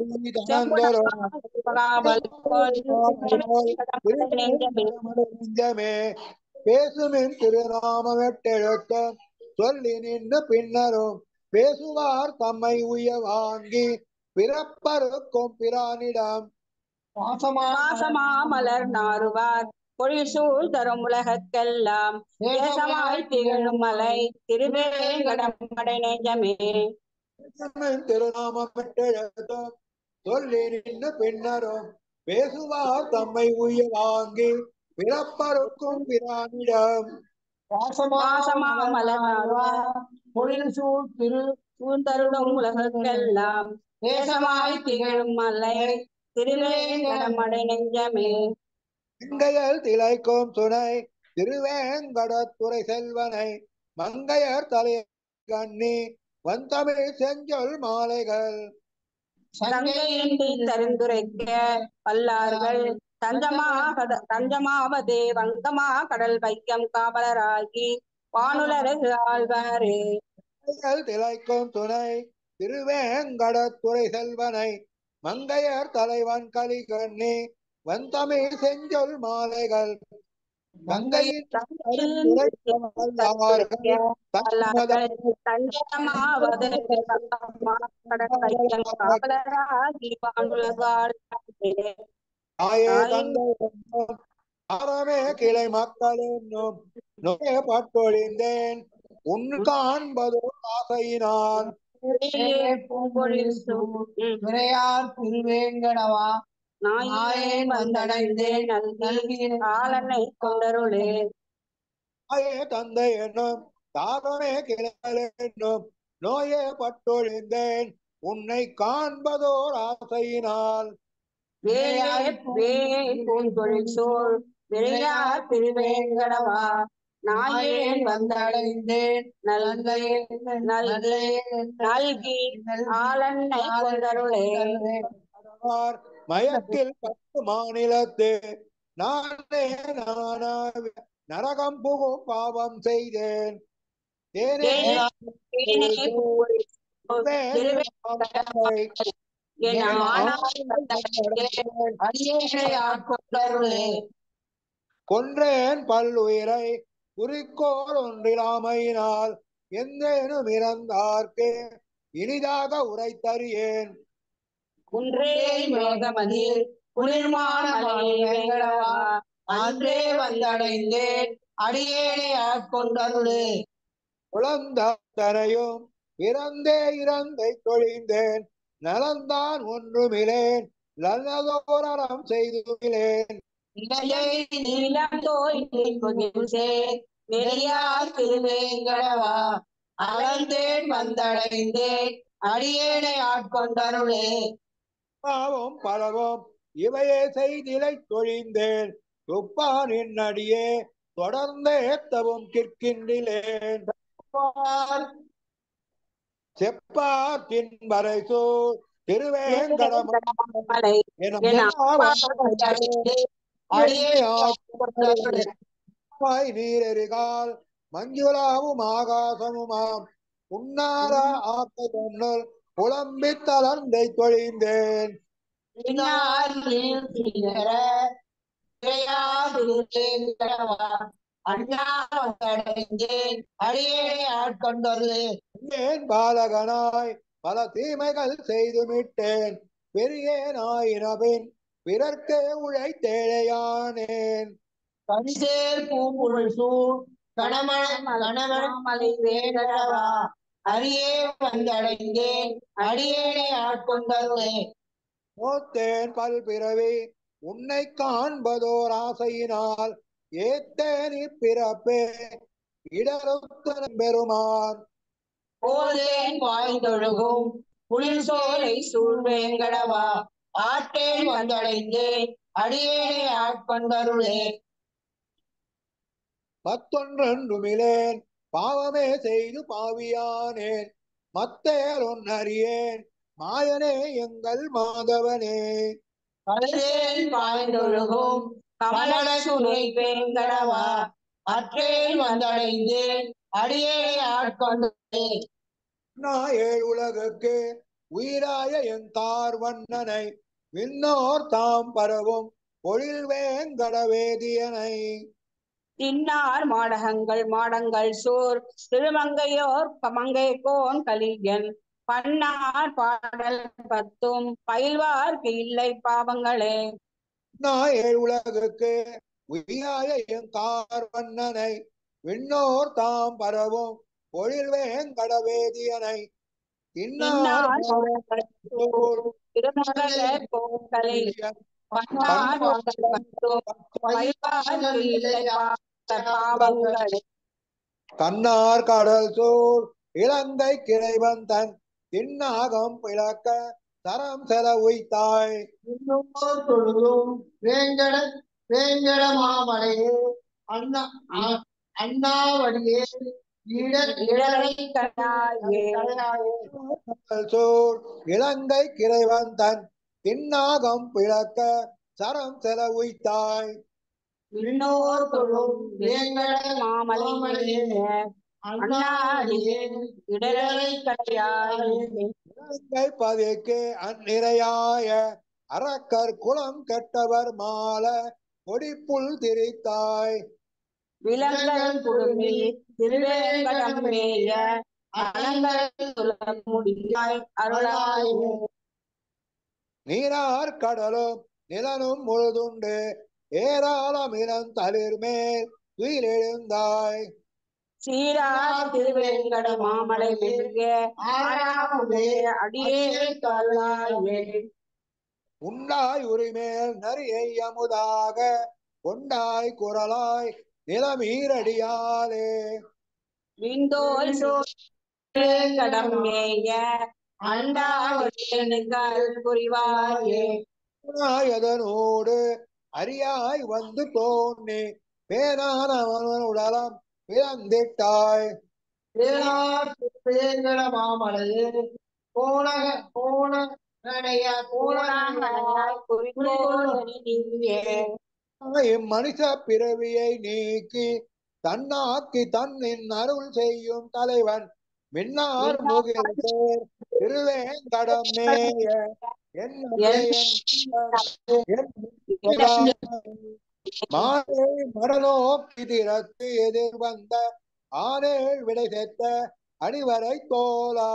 நெஞ்சமே பேசுமின் திருநாம வெட்டெழுத்தம் சொல்லி நின்று பின்னரும் பேசுவார் தம்மை உய வாங்கி பிறப்பருக்கும் பிரானிடம் பாசமா மலர் நாறுவார் பொழில் சூழ் தரும் உலகக்கெல்லாம் தேசமாய் திகழும் மலை திருவேங்கடமடை நெஞ்சமே பேசுமின் திருநாம வெட்டெழுத்தம் சொல்லி நின்று பின்னரும் பேசுவார் தம்மை உய வாங்கி பிறப்பருக்கும் பிரானிடம் பாசமா மலர் நாறுவார் பொழில் சூழ் திரு சூழ்ந்தருளும் உலகக்கெல்லாம் தேசமாய் திகழும் மலை திருவேங்கடமடை நெஞ்சமே மங்கையர் திளைக்கும் துணை திருவேங்கடத்துறை செல்வனை மங்கையர் தலை கண்ணி வந்தமிழ் செஞ்சொல் மாலைகள் சங்கையின்றி தருந்துரைக்க வல்லார்கள் தஞ்சமாக தஞ்சமாவதே வங்கமா கடல் வைக்கம் காவலராகி வானுலகு ஆழ்வாரே மங்கையர் திளைக்கும் துணை திருவேங்கடத்துறை செல்வனை மங்கையர் தலைவன் கலி கண்ணி வந்தமிழ் செஞ்சொல் மாலைகள் கங்கையின் வல்லார்கள் தஞ்சமாவதே வங்கமா கடல் வைக்கம் காவலராகி வானுலகு ஆழ்வாரே ஆயே தந்தை என்னும் அறமே கிளை மக்கள் என்னும் நோய பட்டொழிந்தேன் உன் காண்பதோ ஆசையினான் பூம்பொழில் சூழ் விரையார் திருவேங்கடவா நாயேன் வந்தடைந்தேன் நல்கி ஆளனை கொண்டருளே ஆயே தந்தை என்னும் தாகமே கிளை என்னும் நோயே பட்டொழிந்தேன் உன்னை காண்பதோர் ஆசையினால் வேலே வே பூந்தொழில் சூழ் விரையார் திருவேங்கடவா நாயேன் வந்தடைந்தேன் நல்கை நல்கி நல்கி ஆளனை கொண்டருளே ஆர் மயக்கில் பத்து மாநிலத்து நானே நானாக நரகம் புகும் பாவம் செய்தேன் தேனே தேனே பூம்பொழில் சூழ் தேனே என் ஆனாய் வந்தடைந்தேன் அடியேனை ஆட்கொண்டருளே கொன்றேன் பல்லுயிரை குறிக்கோள் ஒன்றிலாமையினால் எந்தேனும் இறந்தார்க்கு இனிதாக உரைத்தறியேன் குன்றே மேகமதில் குளிர்மான மலை வேங்கடவா அன்றே வந்தடைந்தேன் அடியேனை ஆட்கொண்டருளே குழந்தனையும் இறந்தே இறந்தை தொழிந்தேன் நலந்தான் ஒன்றுமிலேன் நல்லதோரம் செய்துமிலேன் நிலையை நீலம் தோய் கொகில் சேர் நெறியார் திருவேங்கடவா அலந்தேன் வந்தடைந்தேன் அடியேனை ஆட்கொண்டருளே பாவம் பலவும் இவையே செய்திலை தொழிந்தேன் துப்பானின் அடியே தொடர்ந்தேத்தவும் கிற்கின்றிலேன் செப்பார் பின்பறை சூழ் திருவேங்கடம் மலை என என அடியேனை ஆட்கொண்டருளே மாய் நீரெறிகால் மஞ்சுளாவும் ஆகாசமுமாம் உன்னார ஆக்க தன்னுள் புலம்பித் தளர்ந்தை தொழிந்தேன் அடைந்தேன் அடியேனை ஆட்கொண்டருளே ஏன் பாலகனாய் பல தீமைகள் செய்துமிட்டேன் பெரியேனாயினபின் பிறர்க்கே உழைத்தேழையானேன் கடிசேர் பூங்குழல் சூழ் கணமண கணவன மலை வேங்கடவா அரியே வந்தடைந்தேன் அடியேனை ஆட்கொண்டருளே மூத்தேன் பல்பிறவி உன்னை காண்பதோர் ஆசையினால் ஏத்தேனி பிறப்பே இடருத்தன பெருமான் போதேன் வாய்ந்தொழுகும் புலில் சோலை சூழ்வேங்கடவா ஆட்டேன் வந்தடைந்தேன் அடியேனை ஆட்கொண்டருளே மத்தொன்றென்றுமிலேன் பாவமே செய்து பாவியானேன் மத்தேல் ஒன்னறியேன் மாயனே எங்கள் மாதவனே கழுதேன் பாய்ந்தொழுகும் கமல சுனை வேங்கடவா அற்றேன் வந்தடைந்தேன் அடியேனை ஆட்கொண்டே நான் ஏழ் உலகுக்கு உயிராய என் தார் வண்ணனை விண்ணோர் தாம் பரவும் பொழில் வேங்கடவேதியனை இன்னார் மாடகங்கள் மாடங்கள் சோர் திருமங்கையோர் மங்கை கோன் கலியன் பன்னார் பாடல் பத்தும் பயில்வார்க்கு இல்லை பாவங்களே நான் ஏழ் உலகுக்கு உயிராய என் தார் வண்ணனை விண்ணோர் தாம் பரவும் பொழில் வேங்கடவேதியனை இன்னார் இன்னார் சோர் திருமங்கை கோன் கலியன் பன்னார் பாடல் பத்தும் பயில்வார்க்கு இல்லை பாவங்களே கண்ணார் கடல் சூழ் இலங்கை கிளைவன் தன் தின்னாகம் பிளக்க தரம் செல உய்த்தாய் இன்னோர் தொழுதும் வேங்கட வேங்கட மாமலையே அண்ணா அ- அண்ணாவடியே ஈடர் இடரை கடாயே கடல் சூழ் இலங்கை கிளைவன் தன் தின்னாகம் பிளக்க சரம் செல உய்த்தாய் இன்னோர் தொழும் வேங்கட மாமலை அண்ணாடியே இடரை கடையாயே இலங்கை பதிக்கு அந்நிறையாய அரக்கர் குலம் கெட்டவர் மால கொடிப்புல் திரித்தாய் விலங்கல் குடுமி திருவேங்கடம் மேய அலங்கல் துலம் முடியாய் அருளாய் நீரார் கடலும் நிலனும் முழுதுண்டு ஏராளம் இளம் தளிர் மேல் உயிரெழுந்தாய் சீரா திருவேங்கட மாமலை மிக ஆறாமுதே அடியே கருளாயே உண்டாய் உரிமேல் நரியை அமுதாக கொண்டாய் குரலாய் நிலமீரடியாலே விந்தோல் சோழம் மேய அண்டாவல் புரிவாயே அதனோடு அரியாய் வந்து தோன்றி பேனான உடலம் பிறந்திட்டாய் வேளார் வேங்கட மாமலையே கோணக கோண நடைய பூரணாய் குறிக்கோள் நீயே இம்மனுஷ பிறவியை நீக்கி தன்னாக்கி தன்னின் அருள் செய்யும் தலைவன் மின்னார் முகில் சேர் திருவேங்கடம் மேய என் மாலை மரநோக்கி திறத்து எதிர் வந்த ஆனேழ் விடை செத்த அணிவரை தோலா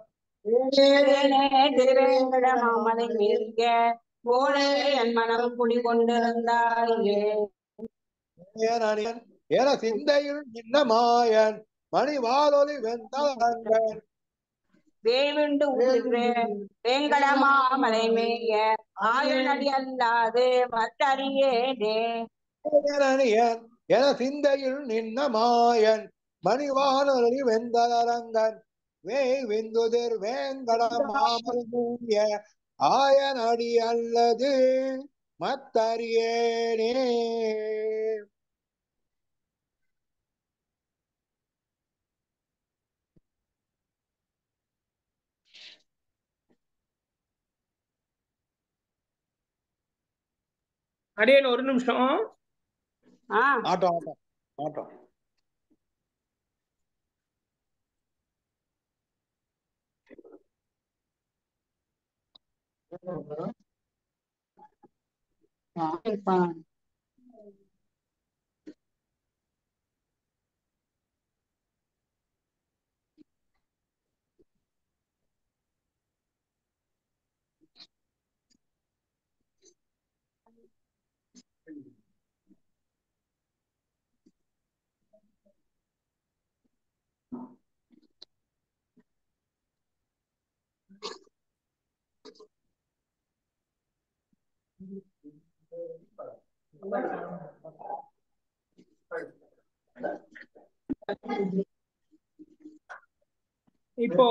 திருவேங்கட மாமலை மிக போலே என் மனம் குடி கொண்டிருந்தாயே அணியன் என சிந்தையில் நின்ன மாயன் மணிவாலொலி வெந்தவன் வேவிண்டு உயிர்வே வேங்கட மாமலை மேய ஆயனடி அல்லாது மற்றறியேனே அணியன் என சிந்தையில் நின்ன மாயன் மணிவானொலி வெந்தரங்கன் வேய் விந்துதிர் வேங்கடம் மாமல்ய ஆயன் அடி அல்லது மத்தறியேனே அடியேன் ஒரு நிமிஷம் ஆஹ் ஆட்டம் ஆட்டம் ஆட்டம் இப்போ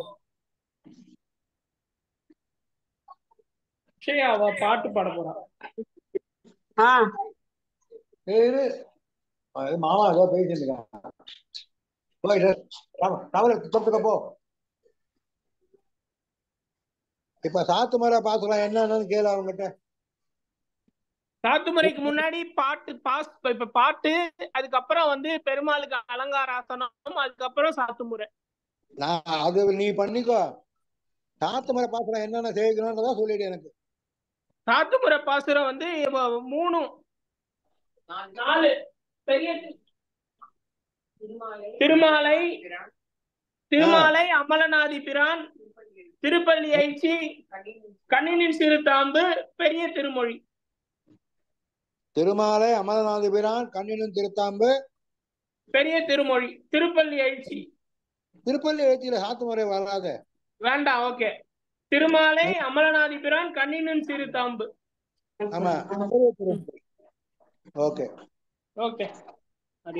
ஸ்ரேயா அவ பாட்டு பாட போறா ஆ பேரு அது மாமா ஏதோ பேசிட்டு இருக்காங்க போயிட்டு தவறு தொட்டுக்க போ இப்ப சாத்து மர பாசலாம் என்னன்னு கேளு அவங்ககிட்ட சாத்துமுறைக்கு முன்னாடி பாட்டு பாஸ் இப்ப பாட்டு அதுக்கப்புறம் வந்து பெருமாளுக்கு அலங்காராசனம் அதுக்கப்புறம் சாத்துமுறை நான் அது நீ பண்ணிக்கோ சாத்து மர பாசலாம் என்னென்ன செய்யணும்ன்றதா சொல்லிடு எனக்கு சாத்துமுறை பாசுரம் வந்து இப்ப மூணு நாலு பெரிய திருமாலை திருமாலை அமலநாதி பிரான் திருப்பள்ளி ஐச்சி கண்ணினின் சிறு தாம்பு பெரிய திருமொழி திருமாலை அமரநாத பிரான் கண்ணினும் திருத்தாம்பு பெரிய திருமொழி திருப்பள்ளி ஐச்சி திருப்பள்ளி எழுச்சியில சாத்து முறை வராது வேண்டாம் ஓகே திருமாலை அமலநாதி பிரான் கண்ணினின் சிறு தாம்பு ஆமா ஓகே ஓகே அதே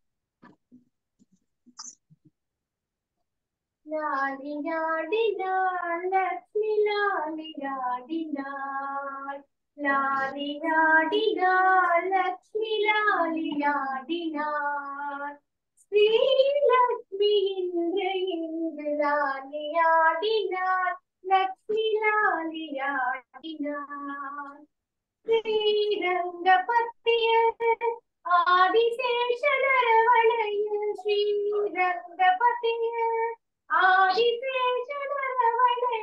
ലാലിയാടിനാൾ ലക്ഷ്മി ലാലിയാടിനാൾ ലാലിയാടിനാൾ ലക്ഷ്മി ലാലിയാടിനാൾ ശ്രീലക്ഷ്മി ഇന്ദ്ര ഇന്ദ്ര ലാലിയാടിനാൾ ലക്ഷ്മി ലാലിയാടിനാൾ ശ്രീരംഗപത്തിയ ആദിശേഷനരവണയ ശ്രീരംഗപതിയ ആദിശേഷനരവണയ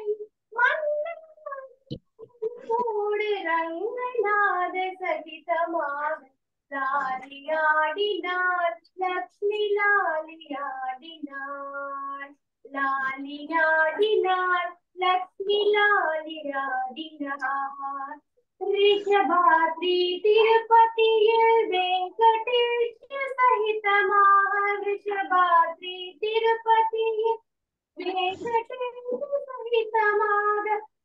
മന്നോട് രംഗനാഥ സഹിതമാണ് ലാലിയാടിനാൾ ലക്ഷ്മി ലാലിയാടിനാൾ ലാലിയാടിനാൾ ലക്ഷ്മി ലാലിയാടിനാൾ ഋഷഭാദ്രി തിരുപ്പതിയിൽ വെങ്കടേശ സഹിതമായ ഋഷഭാദ്രി തിരുപ്പതിയിൽ വെങ്കടേശ സഹിതമായ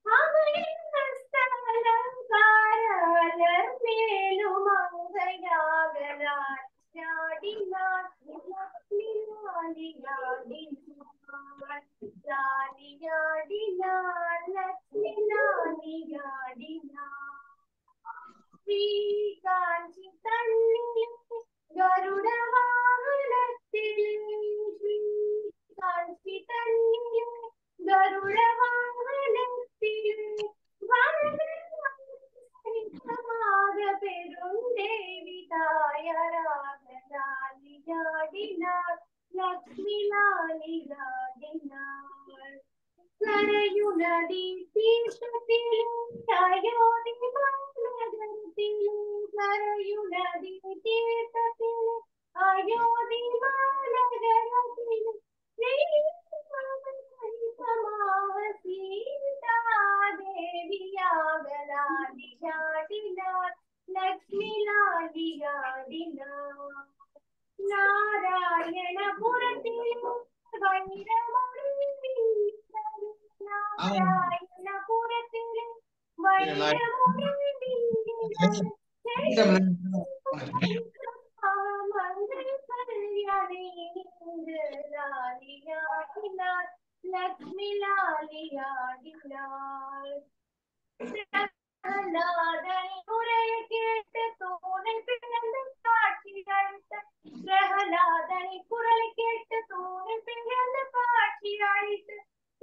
ശ്രീകാഞ്ചി തന്നിൽ ഗരുഡവാഹനത്തിൽ ശ്രീകാഞ്ചി തന്നിൽ ഗരുഡവാഹനത്തിൽ വനമാക പെരുന്തേവി തായരാഗലാലിയാടിനാൾ ലക്ഷ്മി ലാലിയാടിനാൾ കരയുനദി തീർത്ഥത്തിലും അയോധ്യ നഗരത്തിലും കരയുനദി തീർത്ഥത്തിലും അയോധ്യ നഗരത്തിലും ലക്ഷ്മി ലാലിയാടിനാൾ നാരായണപുരത്തിലും വൈരമൊഴി നാരായണപുരത്തിലും വൈരമൊഴി ലാലിയാടിനാൾ ലക്ഷ്മി ലാലിയാടിനാൾ പ്രഹ്ലാദനെ കുരൽ കേട്ട് തോണിൽ പിളർന്ന് കാட்சி அளித்த பிரகலாதனை குரல் கேட்டு தோணில் பிளர்ந்து காட்சி அளித்து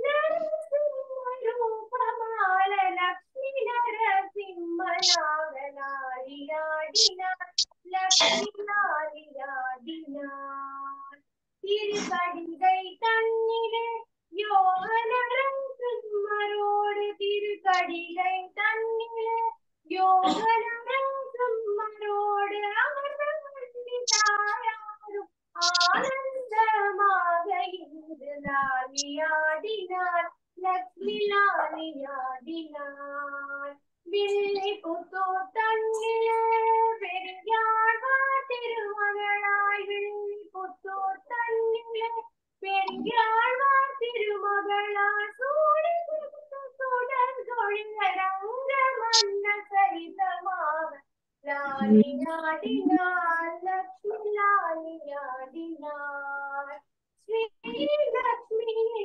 ரூபமால லக்ஷ்மி நரசிம்மனாக நாளியாடினார் லக்ஷ்மி நாளியாடினார் திருக்கடிகை தன்னிலே யோகநரம் சும்மரோடு திருக்கடிகை தன்னிலே யோகநரம் சும்மரோடு அமர்ந்த தாயாரும் ஆனந்தமாக இன்று லாலியாடினார் லக்ஷ்மி லாலியாடினார் வில்லை புத்தூர் தன்னிலே பெரியாழ்வார் திருமகளாய் வில்லை புத்தூர் தன்னிலே பெரியாழ்வார் திருமகளார் சூடி சுடர் தொழிலரங்க மன்ன சரிதமாக லாலியாடினார் லக்ஷ்மி லாலியாடினார் Sri Lakshmi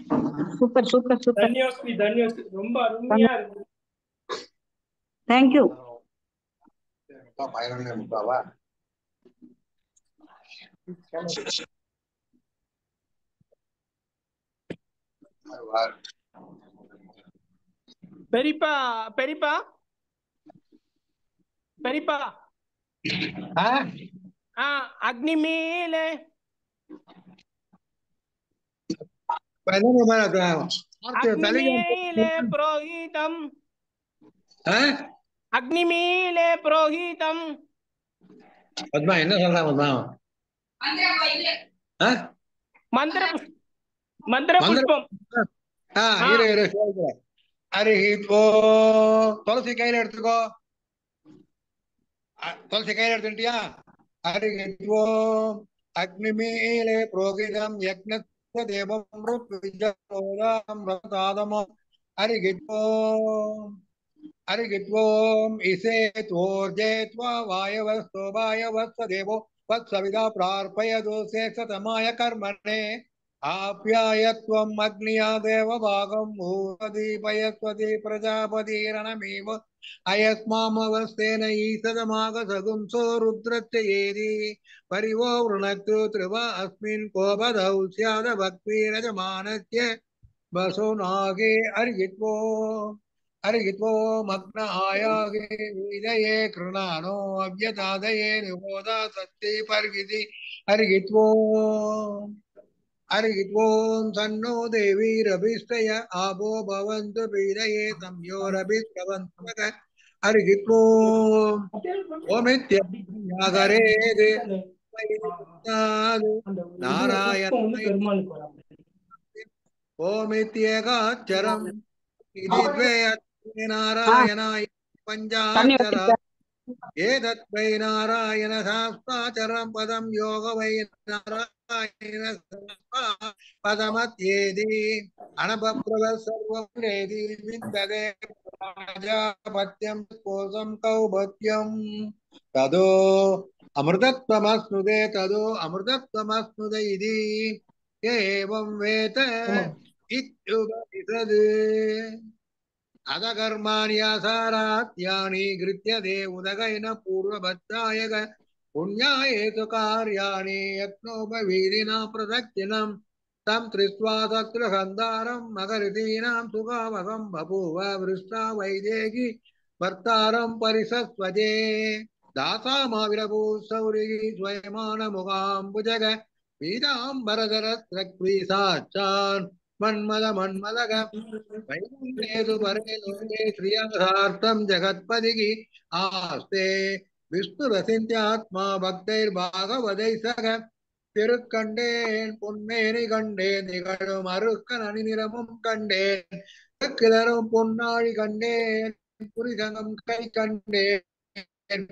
super super super தன்யோஸ்ரீ தன்யோஸ்ரீ ரொம்ப அருமையா இருக்கு தேங்க்யூ பதினொன்னே முக்காவா பெரியப்பா பெரியப்பா பெரியப்பா ஆ? ஆ அக்னி மேலே பதினொன்னு மேல த- ஆர்த்தி அக்னி தலையில மேலே புரோஹிதம் ஆ? அக்னி மேலே புரோஹிதம் பத்மா என்ன சொல்றான் பத்மா ஆ? மந்திர புஷ்- மந்திர மந்திர- புஷ்பம் ஆ, ஆ. இரு இரு சொல்றேன். அருகி ஓ துளசி கையில எடுத்துக்கோ அ, துளசி கையில எடுத்துட்டியா அருகி ஓம் அக்னிமீலே புரோகிதம் யக்னஸ்ய தேவம் ருத்விஜோதாம் ரதாதமம் அருகி ஓம் அருகி ஓம் இசே தோர்ஜே त्वा वायवस्तो वायवस्य देवो वत्सविदा प्रार्पयतु शेषतमाय कर्मणे आप्यायत्वम् अग्न्या देवभागम् भूपदीपयस्वति प्रजापतिरणमेव अयस्मामवस्थेन ईसदमागसगुंसो रुद्रस्य येदि परिवो वृणक्तु त्रिव अस्मिन् कोपदौ स्याद भक्तिरजमानस्य वसो नागे अर्घित्वो अर्घित्वो मग्न आयागे विदये कृणानो अव्यतादये निबोधा सत्ति पर्गिति अर्घित्वो अर्घित्वों सन्नो देवीरभिष्टय आपो भवन्तु पीडये संयोरभिष्टवन्तमक अर्घित्वों ओमित्यगरेद् नारायण ओमित्येकाक्षरम् इति द्वे अक्षरे नारायणाय पञ्चाक्षरा एतत् वै नारायण शास्त्राचरं पदं योग वै नारायण पदमत्येति अनपप्रभ सर्वं वेदि विन्दते प्राजापत्यं कोशं कौपत्यं तदो अमृतत्वमस्नुते तदो अमृतत्वमस्नुते इति एवं वेत इत्युपनिषद् अथ कर्माणि असारात्यानि गृह्यते उदगैन पूर्वबद्धायक पुण्यायेतु कार्याणि यत्नोपवीदिना प्रदक्षिणम् तं त्रिस्वा सत्रहन्तारं मकरितीनां सुखावहं बभूव वृष्टा वैदेही भर्तारं परिसस्वजे दासामाविरभूः सौरिः स्वयमानमुखाम्बुजग पीताम्बरधरस्रक्वीसाच्चान् मन्मद मन्मदग वैकुण्ठेषु परे लोके श्रियर्थार्थं जगत्पदिः आस्ते விஷ்ணுரசிந்தியாத்மா பக்தைர் பாகவதை சக திருக்கண்டேன் பொன்மேனி கண்டேன் நிகழும் அருக்கன் அணிநிறமும் கண்டேன் கிளரும் பொன்னாழி கண்டேன் புரிசங்கம் கை கண்டேன்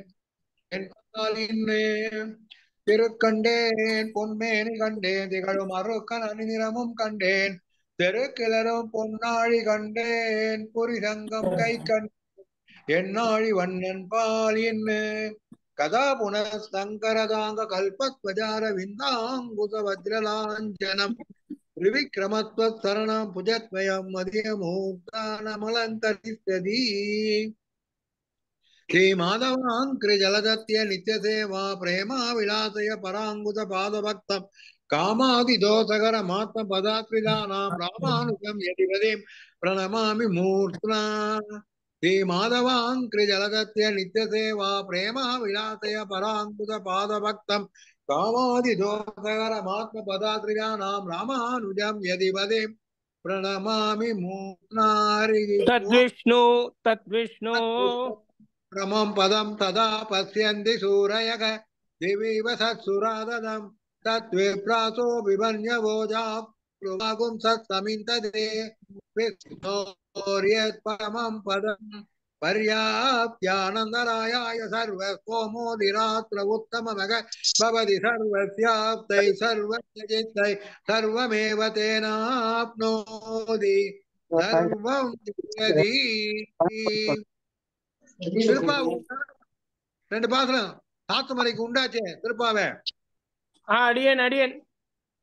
திருக்கண்டேன் பொன்மேனி கண்டேன் திகழும் அருக்கன் அணிநிறமும் கண்டேன் தெருக்கிளரும் பொன்னாழி கண்டேன் புரிசங்கம் கை கண்டேன் என்னாழி வண்ணன் பால் என்ன கதா புனஸ்தங்கரதாங்க கல்பத்வஜார விந்தாங்குச வஜ்ரலாஞ்சனம் त्रिविक्रमत्वत्सरणं भुजद्वयं मदीयमूर्तानमलङ्करिष्यति श्रीमाधवाङ्कृजलदत्य नित्यसेवा प्रेमा विलासय पराङ्गुतपादभक्तं कामादिदोषकरमात्मपदात्रिदानां रामानुजं यदिपदीं प्रणमामि मूर्त्ना श्रीमाधवाङ्कृजलदत्य नित्यसेवा प्रेमा विलासय पराङ्गुतपादभक्तं कामादिदोषकरमात्मपदात्रियाणां रामानुजं यदिपदीं प्रणमामि मूर्नारि तद्विष्णु तद्विष्णु क्रमं पदं तदा पश्यन्ति सूरयः दिवीव सत्सुरादनं तद्विप्रासो विभन्यवोजागुं सत्समिन्तदे विष्णोर्यत्परमं पदं पर्याप्त्यानन्दरायाय सर्वसोमोदिरात्र उत्तममग भवति सर्वस्याप्तै सर्वस्य चित्तै सर्वमेव तेनाप्नोति सर्वं यदि திருப்பா ரெண்டு பாசனம் சாத்துமலைக்கு உண்டாச்சே திருப்பாவே ஆ அடியன் அடியன்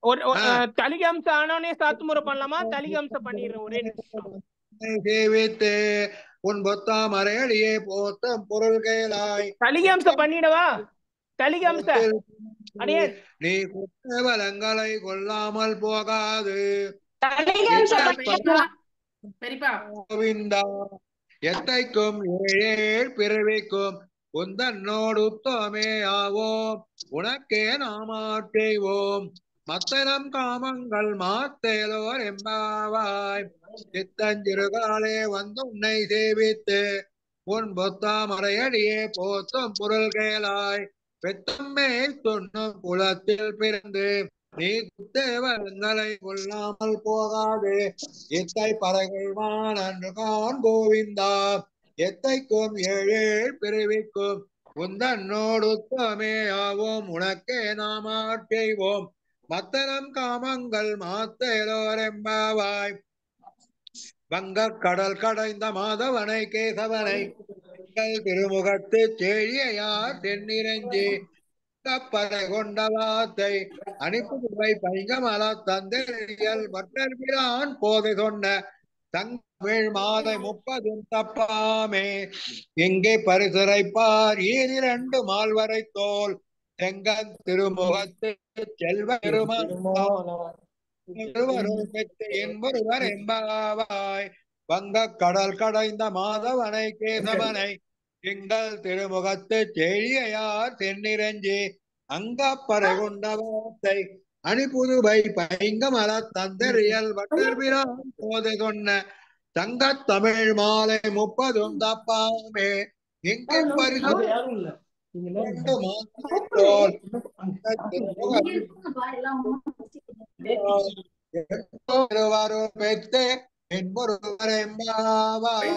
ஒரு ஒரு, ஆ. அஹ், தலிகை அம்சம் ஆனோடனே சாத்து முறை பண்ணலாமா தலிகை அம்சம் பண்ணிடுறேன் ஒரே நிமிஷம் உன்னை சேவித்து உன் பொத்தாம் அறையடியே போத்தம் பொருள்களாய் தலிகை அம்சம் பண்ணிடவா தலிகை அம்சம் அடியே நீ குற்ற வளங்களை கொல்லாமல் போகாது தலிகை அம்சம் பண்ணிடவா பெரியப்பா கோவிந்தா எத்தைக்கும் ஏழேழ் பிறவிக்கும் உந்தன்னோடு உத்தமே ஆவோம் உனக்கே நாமாற்றைவோம் மத்தனம் காமங்கள் மாத்தேலோர் எம்பாவாய் சித்தஞ்சிறுகாலே வந்து உன்னை சேவித்து உன் பொத்தாமரையடியே போத்தும் பொருள்களாய் பெத்தம்மே சொன்னும் குலத்தில் பிறந்து நீ தேவங்களை கொள்ளாமல் போகாது எத்தை பறகொள்வான் அன்று கான் கோவிந்தா எத்தைக்கும் ஏழேழ் பிறவிக்கும் உந்தன்னோடு உத்தமே ஆவோம் உனக்கே நாம செய்வோம் மத்தனம் காமங்கள் மாத்தேலோரெம்பாவாய் வங்கக் கடல் கடைந்த மாதவனை கேசவனை எங்கள் திருமுகத்து செழியார் தென்னிரஞ்சி கப்பலை கொண்ட வாத்தை அனுப்புவை பைங்கமல தந்தரியல் வட்டர்பிரான் போதை சொன்ன தங்கமிழ் மாதை முப்பதும் தப்பாமே எங்கே பரிசுரைப்பார் ஈரிரண்டு மால்வரை தோல் செங்கன் திருமுகத்து செல்வ பெருமான் இருவரும் பெற்று என்பொருவர் என்பாவாய் வங்கக் கடல் கடைந்த மாதவனை கேசவனை எங்கள் திருமுகத்து செழியார் தென்னிரஞ்சி அங்கப்பறை கொண்ட வார்த்தை அணிபுதுவை பைங்கமல தந்தரியல் வட்டர்பிரான் போதை சொன்ன தங்கத் தமிழ் மாலை முப்பதும் தப்பாமே எங்கே பரிசு கொண்டு மாத்தோல் திருவாரூர் பெற்று என்பொருவர் என்பாவாய்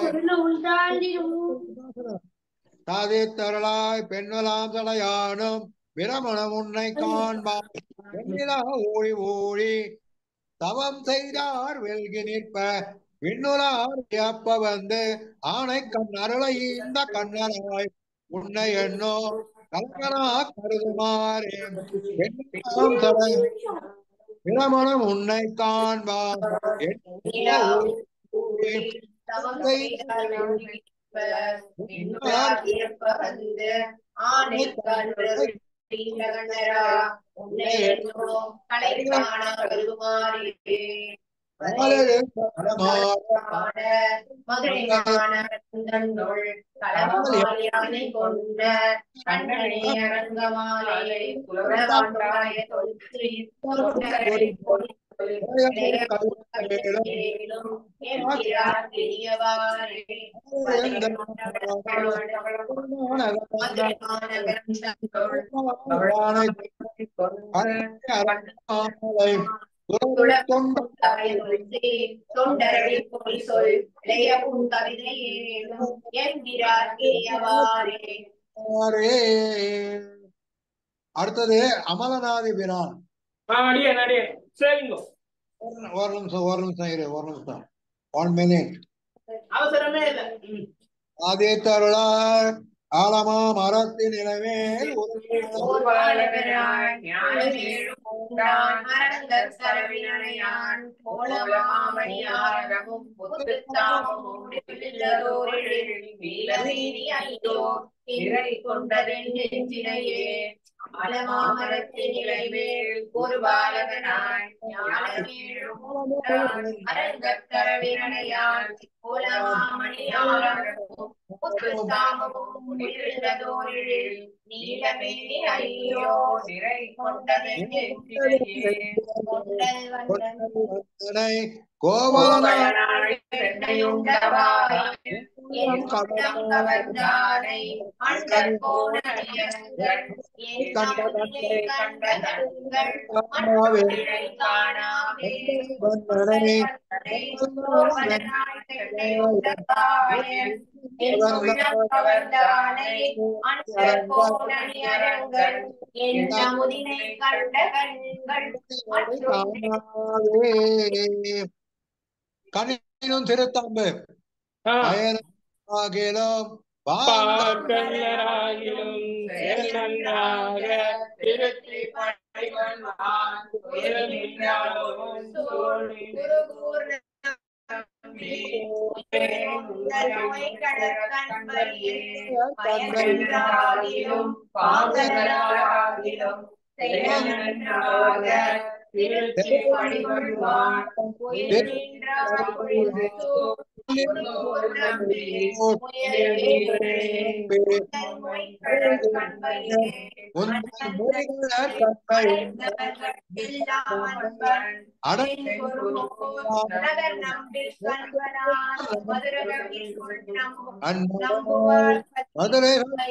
சாதித்தருளாய் பெண்ணுலாம் சடையானும் பிரமணம் உன்னை காண்பான் பெண்ணிலா ஊழி ஊழி தவம் செய்தார் வெல்கி நிற்ப விண்ணுலார் அப்ப வந்து ஆணை கண் அருளை இந்த கண்ணனாய் உன்னை எண்ணோ கலங்கனா கருதுமாறே பெண்ணிலாம் சடை பிரமணம் உன்னை காண்பான் எண்ணிலா ஊழி கொண்ட கண்ணனே அரங்கமாலை புலவராண்டாய தொல்சி தொண்டரை தொண்டரடி பொய் சொல் இளையவும் கவிதை ஏழும் என்கிறார் கிரியவாரே அடுத்தது அமலநாதி பிரான் அடியே அடியே சரிங்க ஒரு நிமிஷம் ஒரு நிமிஷம் இரு ஒரு நிமிஷம் ஒன் மினிட் அவசரமே இல்ல ம். ஆதித்தருளார் ஆலமா மரத்தின் இளமேல் ஒரு ஓர்வாளவராய் ஞானமேழும் உண்டான் மரங்கள் சரவினையான் போலமாமணியாரமும் புத்துத்தாமமும் வில்லதோரில் வீரவீதி ஐயோ இறை கொண்டதென் நெஞ்சினையே ஆலமாமரத்தின் இலைமேல் ஒரு பாலகனாய் ஞானமேழும் உண்டான் மரங்கள் சரவினையான் போலமாமணியாரமும் புத்துத்தாமமும் வில்லதோரில் நீலமேனி ஐயோ நிறை கொண்டதென் நெஞ்சினையே கொண்டல் வந்தன் கோவலனாய் கண்ட கண்கள் கண்ணினும் திருத்தம்பு ஆ. பயனாகிலும் பார்க்கண்ணராகிலும் செயல் நன்றாக திருத்தி வடிவன்மான் உயர் நின்றாலும் சோழி கண்பையிலும் பாங்கராகிலும் செயலனாக திருச்சி வடிவன்மான் உயர் மதுரை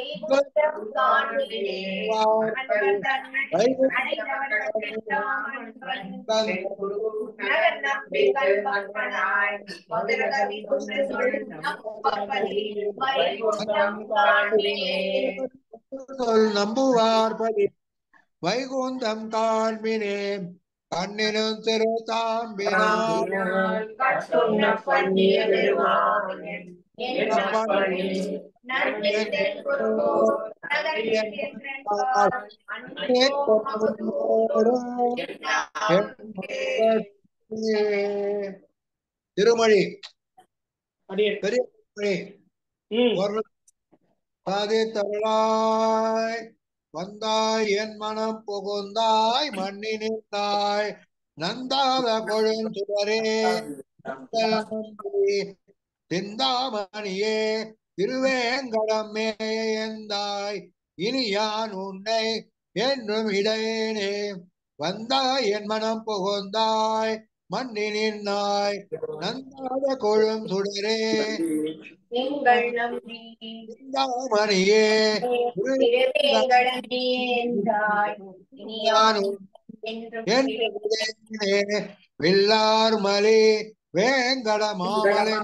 சொல் நம்புவார் பதி வைகுந்தம் காண்பினே கண்ணினும் திரு தாம்பினார் திருமொழி அடியே பெரிய திருமொழி ம் ஒரு சாதித்தருளாய் வந்தாய் என் மனம் புகுந்தாய் மண்ணி நின்றாய் நந்தாத கொழுந்துடரே சிந்தாமணியே திருவேங்கடம் மேயந்தாய் இனி யான் உன்னை என்றும் இடையேனே வந்தாய் என் மனம் புகுந்தாய் மண்ணி நின்னாய் நந்தாத கொழும் சுடரே எங்கள் நம்பி சிந்தாமணியே திருவேங்கடமேந்தாய் இனியான் என்றும் என்று வில்லார் மலி வேங்கட மாமலை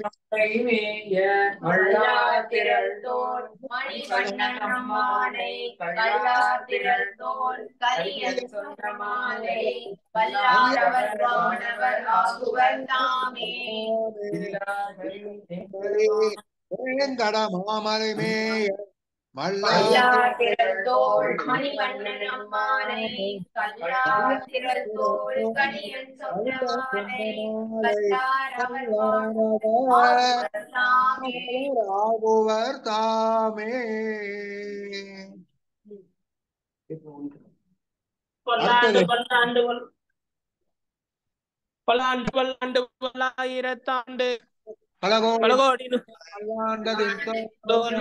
கல்லாத்திரள்தோள் மணிவண்ணனம்மானை கல்லாத்திரள்தோள் கரியன் சொன்ன மாலை வல்லாரவர் வானவர் ஆகுவர் தாமே வேங்கட மாமலை மேய மல்லா கல்லாத்திரள்தோள் மணிவண்ணனம்மானை கல்லாத்திரள்தோள் கரியன் சொன்ன மாலை வல்லாரவர் வானவர் ஆகுவர் தாமே ஆகுவர் தாமே பல்லாண்டு பல்லாண்டு பல்- பல்லாண்டு பல்லாண்டு பல்லாயிரத்தாண்டு பலகோடி பலகோடி பல்லாண்டதில் தோல்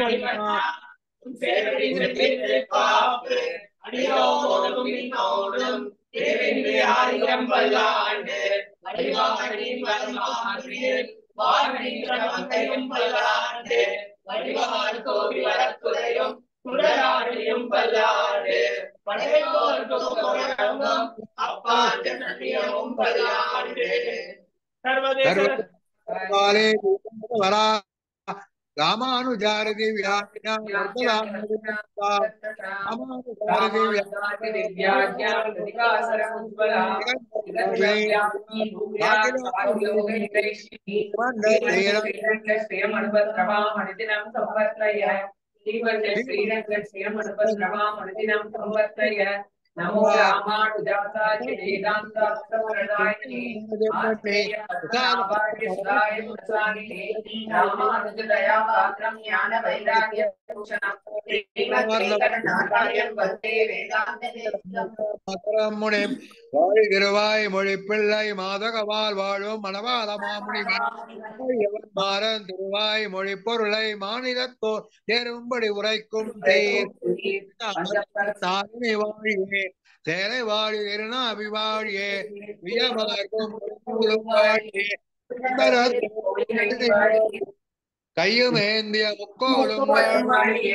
அடியோடும் இன்னோடும் தேவென்று ஆயிரம் பல்லாண்டு வடிவானின் வருமாற்றில் வாழ்கின்ற மங்கையும் பல்லாண்டு வடிவார் கோவி வளர்த்துறையும் குடலாடையும் பல்லாண்டு படையோர் கோபுரமும் அப்பாண்டு நதியமும் பல்லாண்டு சர்வதேச காலே வரா ராமானுஜாரதி வியாக்கியா ராமானுஜாரதி நமோ ராமானுஜாசாய வேதாந்தாஸ்திரதாயினி ராமானுஜதயாபாத்திரம் ஞான வைராகிய பூஷணம் ஸ்ரீமத்வேங்கடநாதாயம் வந்தே வேதாந்த முனி வாழ்கிறவாய் மொழி பிள்ளை மாதகவால் வாழும் மணவாள மாமுனி எவன் மாறன் திருவாய் மொழி பொருளை மாநிலத்தோ தேரும்படி உரைக்கும் தேர் சாதனை வாழியே சேலை வாழி திருநாபி வாழியே வியமார்க்கும் வாழியே கையுமேந்திய முக்கோலும் வாழியே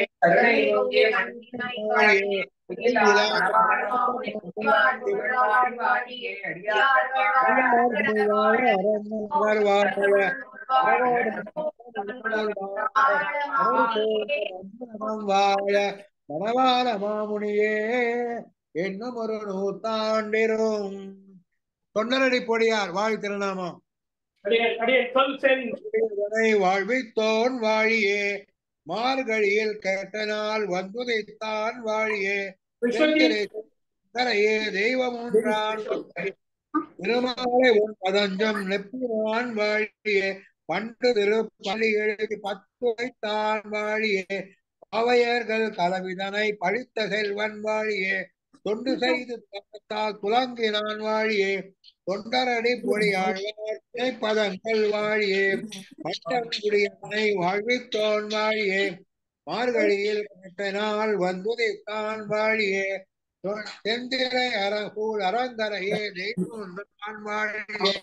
வாழ மணவாள மாமுனியே என்னும் ஒரு நூத்தாண்டிரும் தொண்டரடி பொடியார் வாழ் திருநாமம் அடியே அடியே சொல் சென் இதனை வாழ்வித்தோன் வாழியே மார்கழியில் கேட்ட நாள் வந்துதைத்தான் வாழியே விஸ்வஜித் கரையே தெய்வம் ஒன்றான் திருமாலை உன் பதஞ்சம் நெப்பினான் வாழியே பண்டு திரு பள்ளி எழுதி பத்து வைத்தான் வாழியே பாவையர்கள் கலவிதனை பழித்த செல்வன் வாழியே தொண்டு செய்து தப்பத்தால் துலங்கினான் வாழியே தொண்டரடி பொழியாழ்வார் பதங்கள் வாழியே மட்டங்குடியனை வாழ்வித்தோன் வாழியே மார்கழியில் கேட்டனால் வந்துதித்தான் வாழியே தெந்திரை அரகூல் அரங்கரையே தெய்வம் நான் வாழியே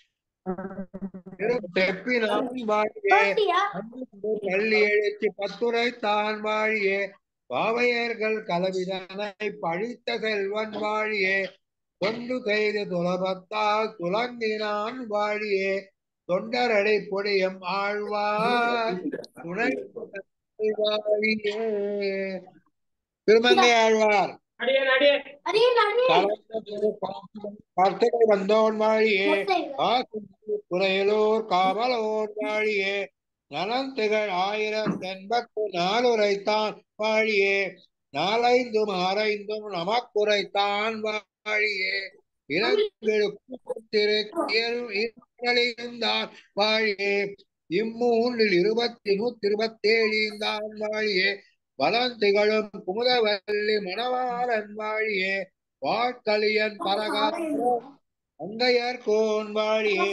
தெப்பினான் வாழியே பள்ளி எழுச்சி பத்துரை தான் வாழியே பாவையர்கள் கலவிதனை பழித்த செல்வன் வாழியே தொண்டு செய்து துலபத்தால் துலங்கினான் வாழியே தொண்டரடை பொடியம் ஆழ்வார் துணை வாழியே திருமங்கை ஆழ்வார் அடியேன் அடியேன் கர்த்தகை வந்தோன் வாழியே துறையிலோர் காவலோர் வாழியே நலந்திகள் ஆயிரம் தென்பக்கு நாலுரைத்தான் வாழியே நாலைந்தும் ஆரைந்தும் நமக்குரைத்தான் வாழியே இளங்கிருந்தான் வாழியே இம்மூன்றில் இருபத்தி நூத்தி இருபத்தேழிந்தான் வாழியே வலந்திகளும் குமுதவல்லி மணவாளன் வாழியே வாட்களியன் பரகாரம் அங்கையர் கோன் வாழியே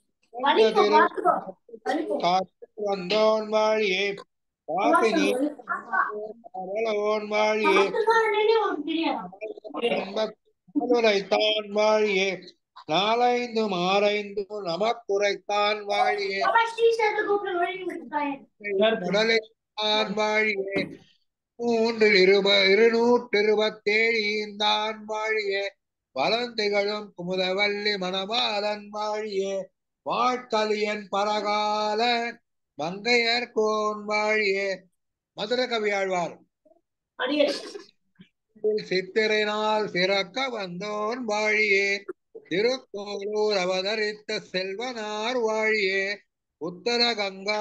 வந்தோன் வாழியே பாப்பினி அவளோன் வாழியே உரைத்தான் வாழியே நாலைந்தும் ஆரைந்தும் நமக்குரைத்தான் வாழியே உடலைத்தான் வாழியே மூன்றில் இருப இருநூற்று இருபத்தேழு ஈந்தான் வாழியே வலந்திகளும் குமுதவல்லி மணவாளன் வாழியே வாழ்கலியன் பரகால மங்கையர் கோன் வாழியே மதுர கவி ஆழ்வார் சித்திரைனால் சிறக்க வந்தோன் வாழியே திருக்கோளூர் அவதரித்த செல்வனார் வாழியே உத்தர கங்கா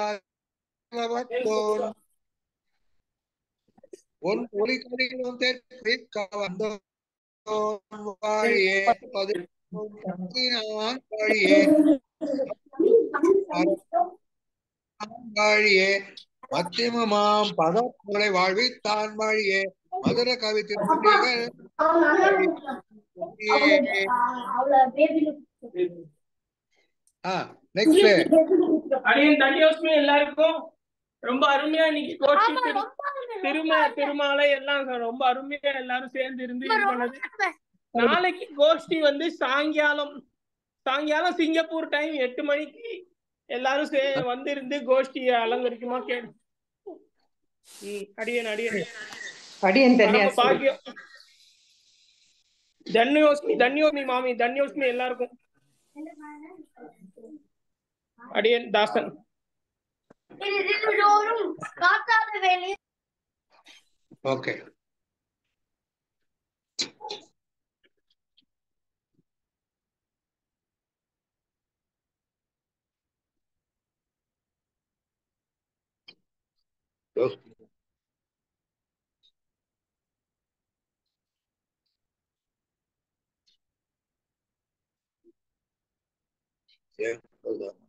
உன் ஒளிகளிலும் தெற்கிற்க வந்தோன் வாழியே பதினான் வாழியே வாழியே மத்தியமாம் பதப்புகளை வாழ்வித்தான் வாழியே மதுர கவி திருமணிகள் நெக்ஸ்ட் அடியன் தன்யோஸ்மி எல்லாருக்கும் ரொம்ப அருமையா இன்னைக்கு கோஷ்டி திரு திரும திருமாலை எல்லாம் ரொம்ப அருமையா எல்லாரும் சேர்ந்து இருந்து இது பண்ணது நாளைக்கு கோஷ்டி வந்து சாயங்காலம் சாயங்காலம் சிங்கப்பூர் டைம் எட்டு மணிக்கு எல்லாரும் சே வந்து இருந்து கோஷ்டியை அலங்கரிக்குமா கேடு அடியன் அடியன் அடியன் பரம பாக்கியம் தன்யோஸ்மி தன்யோஸ்மி மாமி தன்யோஸ்மி எல்லாருக்கும் அடியன் தாசன் ஓகே Yeah, hold on.